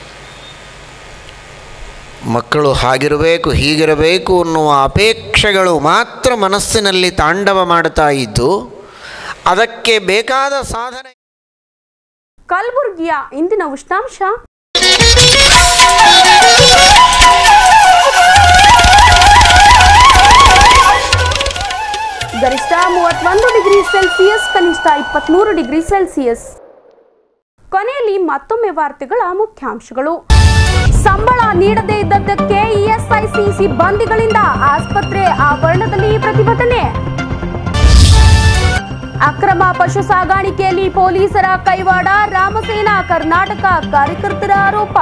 ಮಕ್ಕಳು ಹಾಗಿರಬೇಕು ಹೀಗಿರಬೇಕು ಅನ್ನುವ ಅಪೇಕ್ಷೆಗಳು ಮಾತ್ರ ಮನಸ್ಸಿನಲ್ಲಿ ತಾಂಡವ ಮಾಡ್ತಾ ಇದ್ದು ಅದಕ್ಕೆ ಬೇಕಾದ ಸಾಧನೆ ಕಲಬುರಗಿಯ ಇಂದಿನ ಉಷ್ಣಾಂಶ ಗರಿಷ್ಠ ಮೂವತ್ತೊಂದು ಡಿಗ್ರಿ ಸೆಲ್ಸಿಯಸ್ ಕನಿಷ್ಠ ಇಪ್ಪತ್ಮೂರು ಡಿಗ್ರಿ ಸೆಲ್ಸಿಯಸ್ ಕೊನೆಯಲ್ಲಿ ಮತ್ತೊಮ್ಮೆ ವಾರ್ತೆಗಳ ಮುಖ್ಯಾಂಶಗಳು ಸಂಬಳ ನೀಡದೇ ಇದ್ದದ್ದಕ್ಕೆ ಇಎಸ್ಐಸಿ ಸಿಬ್ಬಂದಿಗಳಿಂದ ಆಸ್ಪತ್ರೆ ಆವರಣದಲ್ಲಿ ಪ್ರತಿಭಟನೆ ಅಕ್ರಮ ಪಶು ಸಾಗಾಣಿಕೆಯಲ್ಲಿ ಪೊಲೀಸರ ಕೈವಾಡ ರಾಮಸೇನಾ ಕರ್ನಾಟಕ ಕಾರ್ಯಕರ್ತರ ಆರೋಪ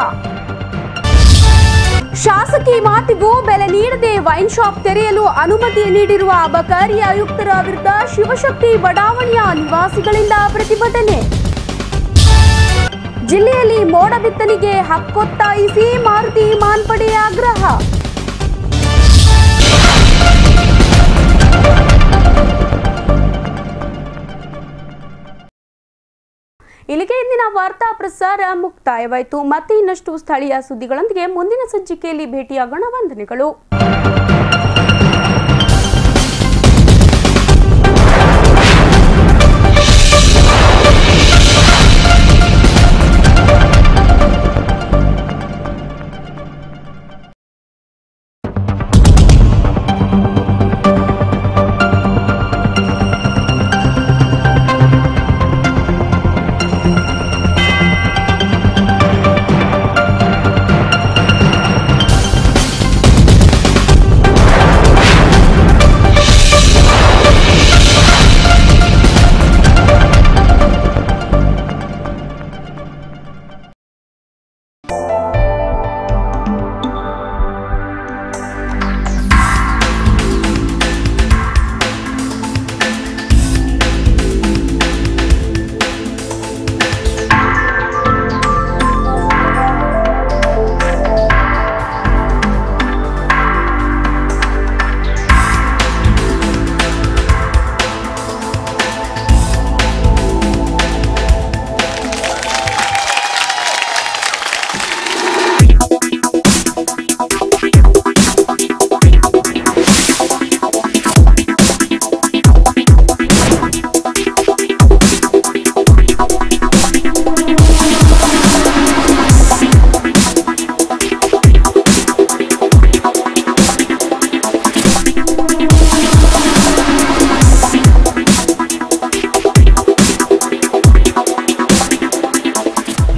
ಶಾಸಕಿ ಮಾತಿಗೂ ಬೆಲೆ ನೀಡದೆ ವೈನ್ ಶಾಪ್ ತೆರೆಯಲು ಅನುಮತಿ ನೀಡಿರುವ ಅಬಕಾರಿ ಆಯುಕ್ತರ ವಿರುದ್ಧ ಶಿವಶಕ್ತಿ ಬಡಾವಣೆಯ ನಿವಾಸಿಗಳಿಂದ ಪ್ರತಿಭಟನೆ ಜಿಲ್ಲೆಯಲ್ಲಿ ಮೋಡ ಬಿತ್ತನೆಗೆ ಹಕ್ಕೊತ್ತಾಯಿಸಿ ಮಾರುತಿ ಮಾನ್ಪಡೆ ಆಗ್ರಹ ಇಲ್ಲಿಗೆ ಇಂದಿನ ವಾರ್ತಾ ಪ್ರಸಾರ ಮುಕ್ತಾಯವಾಯಿತು ಮತ್ತೆ ಇನ್ನಷ್ಟು ಸ್ಥಳೀಯ ಸುದ್ದಿಗಳೊಂದಿಗೆ ಮುಂದಿನ ಸಂಚಿಕೆಯಲ್ಲಿ ಭೇಟಿಯಾಗೋಣ ವಂದನೆಗಳು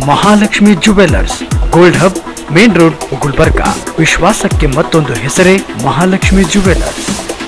Mahalakshmi jewellers gold hub main road Gulbarga ವಿಶ್ವಾಸಕ್ಕೆ ಮತ್ತೊಂದು ಹೆಸರೇ ಮಹಾಲಕ್ಷ್ಮಿ ಜುವೆಲ್ಲರ್ಸ್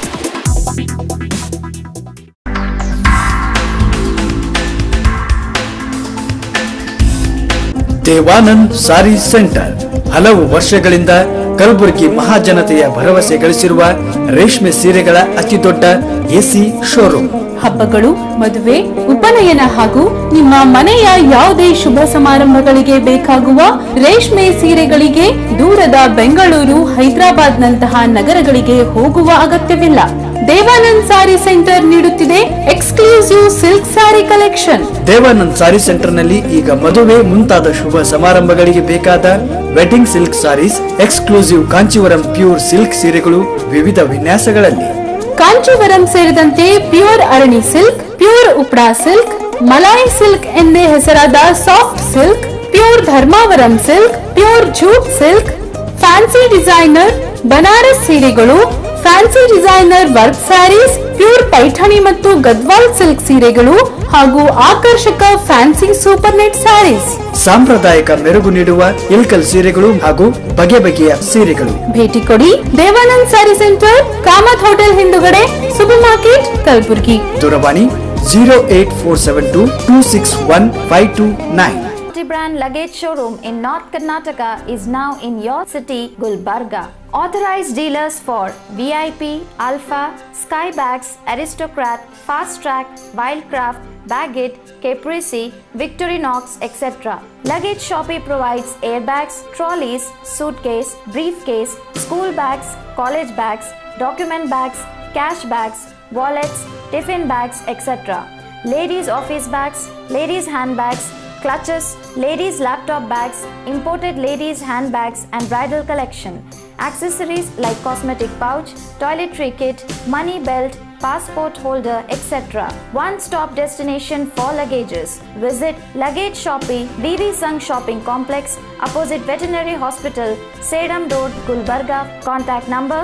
ದೇವಾನಂದ್ ಸಾರಿ ಸೆಂಟರ್ ಹಲವು ವರ್ಷಗಳಿಂದ ಕಲಬುರಗಿ ಮಹಾಜನತೆಯ ಭರವಸೆ ಗಳಿಸಿರುವ ರೇಷ್ಮೆ ಸೀರೆಗಳ ಅತಿದೊಡ್ಡ ಎಸಿ ಶೋರೂಮ್ ಹಬ್ಬಗಳು ಮದುವೆ ಉಪನಯನ ಹಾಗೂ ನಿಮ್ಮ ಮನೆಯ ಯಾವುದೇ ಶುಭ ಸಮಾರಂಭಗಳಿಗೆ ಬೇಕಾಗುವ ರೇಷ್ಮೆ ಸೀರೆಗಳಿಗೆ ದೂರದ ಬೆಂಗಳೂರು ಹೈದರಾಬಾದ್ ನಂತಹ ನಗರಗಳಿಗೆ ಹೋಗುವ ಅಗತ್ಯವಿಲ್ಲ ದೇವಾನಂದ್ ಸಾರಿ ಸೆಂಟರ್ ನೀಡುತ್ತಿದೆ exclusive silk sari collection Devanand sari ಸೆಂಟರ್ನಲ್ಲಿ ಈಗ ಮದುವೆ ಮುಂತಾದ ಶುಭ ಸಮಾರಂಭಗಳಿಗೆ ಬೇಕಾದ wedding silk saris exclusive Kanchivaram pure silk ಸೀರೆಗಳು ವಿವಿಧ ವಿನ್ಯಾಸಗಳಲ್ಲಿ ಕಾಂಚೀವರಂ ಸೇರಿದಂತೆ pure Arani silk pure Uppada silk Malai silk ಎಂದೇ ಹೆಸರಾದ soft silk pure Dharmavaram silk pure jute silk fancy designer Banaras ಸೀರೆಗಳು fancy designer work saris pure Paithani ಮತ್ತು ಗದ್ವಾಲ್ ಸಿಲ್ಕ್ ಸೀರೆಗಳು ಹಾಗೂ ಆಕರ್ಷಕ ಫ್ಯಾನ್ಸಿ ಸೂಪರ್ ನೆಟ್ ಸ್ಯಾರೀಸ್ ಸಾಂಪ್ರದಾಯಿಕ ಮೆರುಗು ನೀಡುವ ಇಲ್ಕಲ್ ಸೀರೆಗಳು ಹಾಗೂ ಬಗೆ ಬಗೆಯ ಸೀರೆಗಳು ಭೇಟಿ ಕೊಡಿ ದೇವಾನಂದ್ ಸ್ಯಾರಿ ಸೆಂಟರ್ ಕಾಮತ್ ಹೋಟೆಲ್ ಹಿಂದುಗಡೆ ಸೂಪರ್ ಮಾರ್ಕೆಟ್ ಕಲಬುರ್ಗಿ ದೂರವಾಣಿ zero eight four seven two two six one five two nine Multi-brand luggage showroom in North Karnataka is now in your city, Gulbarga. Authorized dealers for VIP, Alpha, Skybags, Aristocrat, Fast Track, Wildcraft, Baggett, Caprese, Victorinox, etc. Luggage Shoppe provides airbags, trolleys, suitcase, briefcase, school bags, college bags, document bags, cash bags, wallets, tiffin bags, etc. Ladies office bags, ladies handbags, clutches, ladies laptop bags, imported ladies handbags and bridal collection, accessories like cosmetic pouch, toiletry kit, money belt, passport holder, etc. One stop destination for luggages. Visit Luggage Shoppe, BB Sung Shopping Complex, opposite Veterinary Hospital, Sedam Road, Gulbarga. Contact number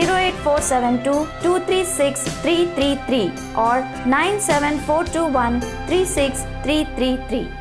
08472 236 333 or 97421 36333.